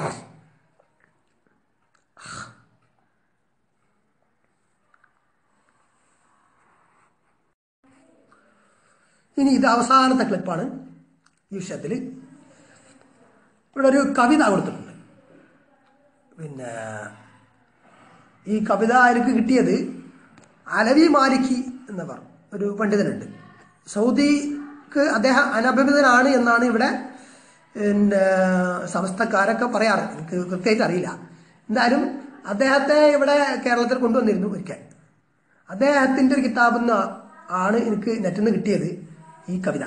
ഇനി ഇത് അവസാനത്തെ ക്ലിപ്പാണ് ഈ വിഷയത്തിൽ ഇവിടെ ഒരു കവിത കൊടുത്തിട്ടുണ്ട് പിന്നെ ഈ കവിത എനിക്ക് കിട്ടിയത് അലവി മാലിക്കി എന്നവർ ഒരു പണ്ഡിതനുണ്ട് സൗദിക്ക് അദ്ദേഹം അനഭിമിതനാണ് എന്നാണ് ഇവിടെ പിന്നെ സമസ്തക്കാരൊക്കെ പറയാറ് എനിക്ക് കൃത്യമായിട്ട് അറിയില്ല എന്തായാലും അദ്ദേഹത്തെ ഇവിടെ കേരളത്തിൽ കൊണ്ടുവന്നിരുന്നു ഒരിക്കൽ അദ്ദേഹത്തിന്റെ ഒരു കിതാബിൽ നിന്ന് ആണ് എനിക്ക് നെറ്റിൽ നിന്ന് കിട്ടിയത് ഈ കവിത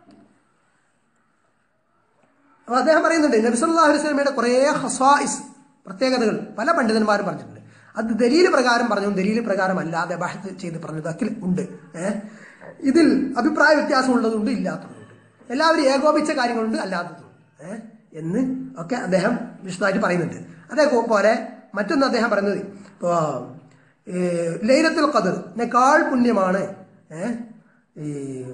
അപ്പൊ അദ്ദേഹം പറയുന്നുണ്ട് നബിസല്ലാഹു അലൈഹി സ്വലമയുടെ കുറേ ഹസായിസ് പ്രത്യേകതകൾ പല പണ്ഡിതന്മാരും പറഞ്ഞിട്ടുണ്ട് അത് ദലീൽ പ്രകാരം പറഞ്ഞു ദലീൽ പ്രകാരം അല്ലാതെ ബഹത്ത് ചെയ്ത് പറഞ്ഞത് അക്കിൽ ഉണ്ട് ഏഹ് ഇതിൽ അഭിപ്രായ വ്യത്യാസമുള്ളതുണ്ട് ഇല്ലാത്തതുണ്ട് എല്ലാവരും ഏകോപിച്ച കാര്യങ്ങളുണ്ട് അല്ലാത്തതുണ്ട് ഏഹ് എന്ന് ഒക്കെ അദ്ദേഹം വിശദമായിട്ട് പറയുന്നുണ്ട് അതേപോലെ മറ്റൊന്ന് അദ്ദേഹം പറയുന്നത് ഇപ്പോ ലൈലത്തുൽ ഖദറിനേക്കാൾ പുണ്യമാണ് ഏഹ് ഈ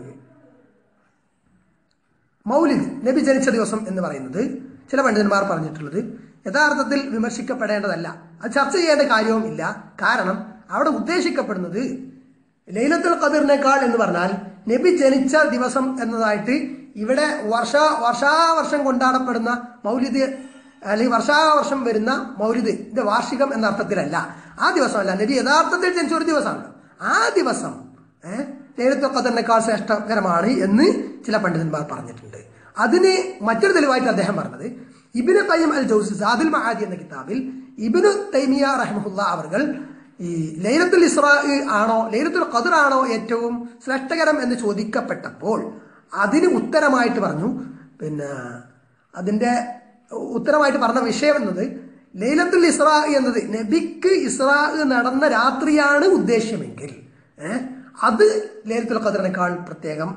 മൗലിദ് നബി ജനിച്ച ദിവസം എന്ന് പറയുന്നത് ചില പണ്ഡിതന്മാർ പറഞ്ഞിട്ടുള്ളത് യഥാർത്ഥത്തിൽ വിമർശിക്കപ്പെടേണ്ടതല്ല അത് ചർച്ച ചെയ്യേണ്ട കാര്യവും ഇല്ല കാരണം അവിടെ ഉദ്ദേശിക്കപ്പെടുന്നത് ലൈലത്തുൽ ഖദറിനേക്കാൾ എന്ന് പറഞ്ഞാൽ നബി ജനിച്ച ദിവസം എന്നതായിട്ട് ഇവിടെ വർഷ വർഷാവർഷം കൊണ്ടാടപ്പെടുന്ന മൗലിദ് അല്ലെങ്കിൽ വർഷാവർഷം വരുന്ന മൗലിദ് ഇത് വാർഷികം എന്ന അർത്ഥത്തിലല്ല ആ ദിവസമല്ല നബി യഥാർത്ഥത്തിൽ ജനിച്ച ഒരു ദിവസമാണല്ലോ ആ ദിവസം ഏഹ് ലൈലത്തുൽ ഖദറിനേക്കാൾ ശ്രേഷ്ഠകരമാണ് എന്ന് ചില പണ്ഡിതന്മാർ പറഞ്ഞിട്ടുണ്ട് അതിന് മറ്റൊരു തെളിവായിട്ട് അദ്ദേഹം പറഞ്ഞത് ഇബിന് തയ്യം അൽ ജൗസ് സാദുൽ മഹാദി എന്ന കിതാബിൽ ഇബിന് തൈമിയ റഹ്മുല്ല അവർകൾ ഈ ലൈലത്തുൽ ഇസ്രാ ആണോ ലൈലത്തുൽ ഖദർ ആണോ ഏറ്റവും ശ്രേഷ്ഠകരം എന്ന് ചോദിക്കപ്പെട്ടപ്പോൾ അതിന് ഉത്തരമായിട്ട് പറഞ്ഞു പിന്നെ അതിന്റെ ഉത്തരമായിട്ട് പറഞ്ഞ വിഷയം എന്നത് ലൈലത്തുൽ ഇസ്രാ എന്നത് നബിക്ക് ഇസ്രാ നടന്ന രാത്രിയാണ് ഉദ്ദേശ്യമെങ്കിൽ ഏഹ് അത് ലൈലത്തുൽ ഖദറിനേക്കാൾ പ്രത്യേകം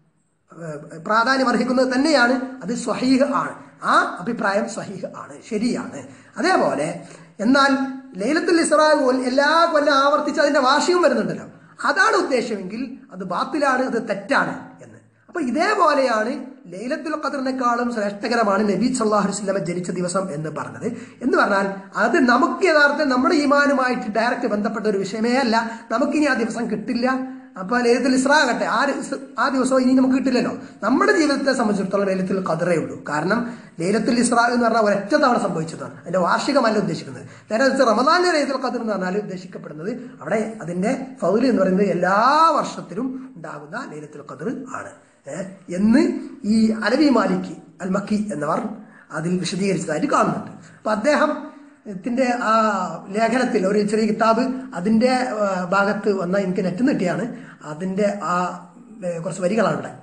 ഏഹ്, പ്രാധാന്യം അർഹിക്കുന്നത് തന്നെയാണ് അത് സ്വഹീഹ് ആണ് ആ അഭിപ്രായം സ്വഹീഹ് ആണ് ശരിയാണ് അതേപോലെ എന്നാൽ ലൈലത്തുൽ ഇസ്രാ എല്ലാ കൊല്ലം ആവർത്തിച്ച് അതിന്റെ വാർഷികം വരുന്നുണ്ടല്ലോ അതാണ് ഉദ്ദേശമെങ്കിൽ അത് ബാത്തിലാണ് അത് തെറ്റാണ് എന്ന് അപ്പൊ ഇതേപോലെയാണ് ലൈലത്തുൽ ഖദറിനേക്കാളും ശ്രേഷ്ഠകരമാണ് നബി സല്ലാഹു വസ്ലമ ജനിച്ച ദിവസം എന്ന് പറഞ്ഞത് എന്ന് പറഞ്ഞാൽ അത് നമുക്ക് യഥാർത്ഥം നമ്മുടെ ഈമാനുമായിട്ട് ഡയറക്റ്റ് ബന്ധപ്പെട്ട ഒരു വിഷയമേ അല്ല നമുക്കിനി ആ ദിവസം കിട്ടില്ല അപ്പൊ ലൈലത്തുൽ ഇസ്രാ ആകട്ടെ ആ ഒരു- ആ ദിവസവും ഇനി നമുക്ക് കിട്ടില്ലല്ലോ നമ്മുടെ ജീവിതത്തെ സംബന്ധിച്ചിടത്തോളം ലൈലത്തുൽ ഖദറേ ഉള്ളൂ കാരണം ലൈലത്തുൽ ഇസ്രാ എന്ന് പറഞ്ഞാൽ ഒരൊറ്റ തവണ സംഭവിച്ചതാണ് അതിന്റെ വാർഷികമല്ല ഉദ്ദേശിക്കുന്നത് നേരെ മറിച്ച് റമദാനിലെ ലൈലത്തുൽ ഖദർ എന്ന് പറഞ്ഞാൽ ഉദ്ദേശിക്കപ്പെടുന്നത് അവിടെ അതിന്റെ ഫൗല് എന്ന് പറയുന്നത് എല്ലാ വർഷത്തിലും ഉണ്ടാകുന്ന ലൈലത്തുൽ ഖദർ ആണ് ഏഹ് എന്ന് ഈ അലവി മാലിക് അൽ മക്കി എന്നവർ അതിൽ വിശദീകരിച്ചതായിട്ട് കാണുന്നുണ്ട് അപ്പൊ അദ്ദേഹം ത്തിന്റെ ആ ലേഖനത്തിൽ ഒരു ചെറിയ കിതാബ് അതിന്റെ ആ, ഭാഗത്ത് വന്ന എനിക്ക് നെറ്റ് കിട്ടിയാണ് അതിന്റെ ആ ഏ, കുറച്ച് വരികളാണ് ഇവിടെ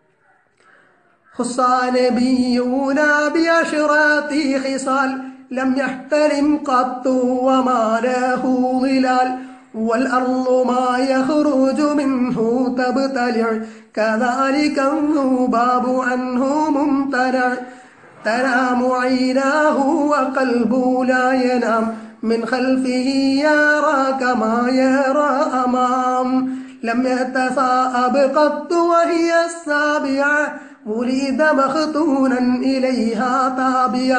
خصى نبينا بعشرات خصال لم يحترم قط وما له ظلال والأرض ما يخرج منه تبتلع كذلك الذباب عنه ممتنع تنام عيناه وقلبه لا ينام من خلفه يرى كما يرى أمام لم يتثاءب قط وهي السابعة ولد مختونا إليها تابعا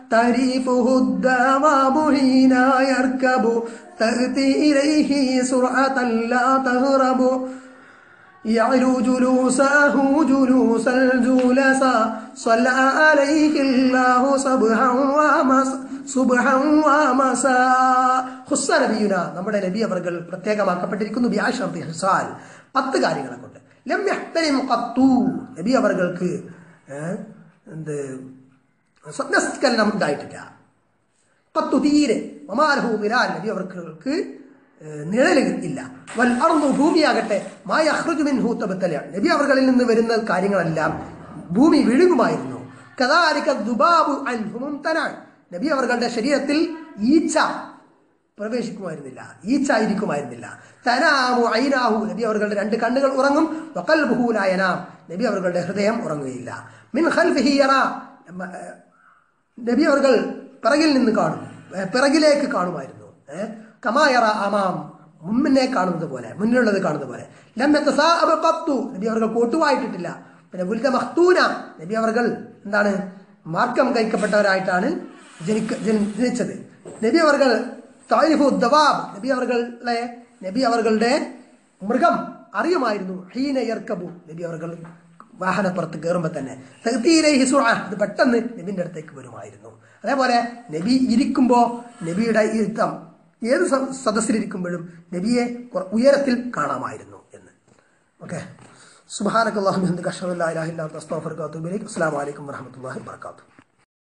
تعرفه الدواب حين يركب تأتي إليه سرعة لا تهرب يعلو جلوسه جلوس الجلسا صلى عليه الله صبحا ومس സുബ്ഹൻ വമസാ ഖുസ്സ നബിയുന നമ്മുടെ നബി അവർകൾ പ്രത്യേകമാക്കപ്പെട്ടിരിക്കുന്നു ബിആശറത്തി ഹിസാൽ പത്ത് കാര്യങ്ങളെ കൊണ്ട് ലം യഹ്തലിം ഖത്തു നബി അവർകൾക്ക് ഏഹ്, എന്ത് സ്വപ്നസ്കലനം ഉണ്ടായിട്ടില്ല പത്തു തീരെ ഒമാരഹു വിലാൽ നബി അവർക്ക് ഏഹ്, നിഴല് ഇല്ല വൽ അർന്നു ഭൂമിയാകട്ടെ മായ മിൻഹു തബത്തല നബി അവർകളിൽ നിന്ന് വരുന്ന കാര്യങ്ങളെല്ലാം ഭൂമി വിഴുങ്ങുമായിരുന്നു കദാലിക ദുബാബു അൻഹു മുംതനാൻ നബി അവர்களுടെ ശരീരത്തിൽ ഈച്ച പ്രവേശിക്കുമായിരുന്നില്ല ഈച്ച ഇരിക്കുമായിരുന്നില്ല തനാമു ഐനാഹു നബി അവர்களுടെ രണ്ട് കണ്ണുകൾ ഉറങ്ങും വഖൽബുഹു ലാ യനാം നബി അവர்களுടെ ഹൃദയം ഉറങ്ങുകയില്ല മിൻ ഖൽഫിഹി യറാ മ- ഏഹ് നബി അവർകൾ പിറകിൽ നിന്ന് കാണും ഏ, പിറകിലേക്ക് കാണുമായിരുന്നു ഏഹ് കമായറ അമാം മുമ്പിനെ കാണുന്നത് പോലെ മുന്നിലുള്ളത് കാണുന്നത് പോലെ ലമ്മത്തെ കത്തു നബി അവർകൾ കോട്ടുവായിട്ടിട്ടില്ല പിന്നെ ഗുൽക മഖ്തൂന നബി അവർകൾ എന്താണ് മാർക്കം കഴിക്കപ്പെട്ടവരായിട്ടാണ് ജനിക്ക ജനി- ജനിച്ചത് നബി അവർകൾ താരിഫു ദവാബ് നബി അവർകളെ നബി അവർകളുടെ മൃഗം അറിയുമായിരുന്നു ഹീന യർക്കബു നബി അവർകൾ വാഹനപ്പുറത്ത് കയറുമ്പോൾ തന്നെ തഹ്തീലൈഹി സുഅ, ഇത് പെട്ടെന്ന് നബിന്റെ അടുത്തേക്ക് വരുമായിരുന്നു അതേപോലെ നബി ഇരിക്കുമ്പോൾ നബിയുടെ ഇരുത്തം ഏത് സ- സദസ്സിലിരിക്കുമ്പോഴും നബിയെ കുറ- ഉയരത്തിൽ കാണാമായിരുന്നു എന്ന് ഓക്കെ സുബാനക്കല്ലാഹു അഷ്ഹദു അല്ലാ ഇലാഹ ഇല്ലാ അൻത അസ്തഗ്ഫിറുക വഅത്തുബു ഇലൈക് അസ്സലാമു അലൈക്കും വറഹ്മത്തുള്ളാഹി വബറകാതുഹു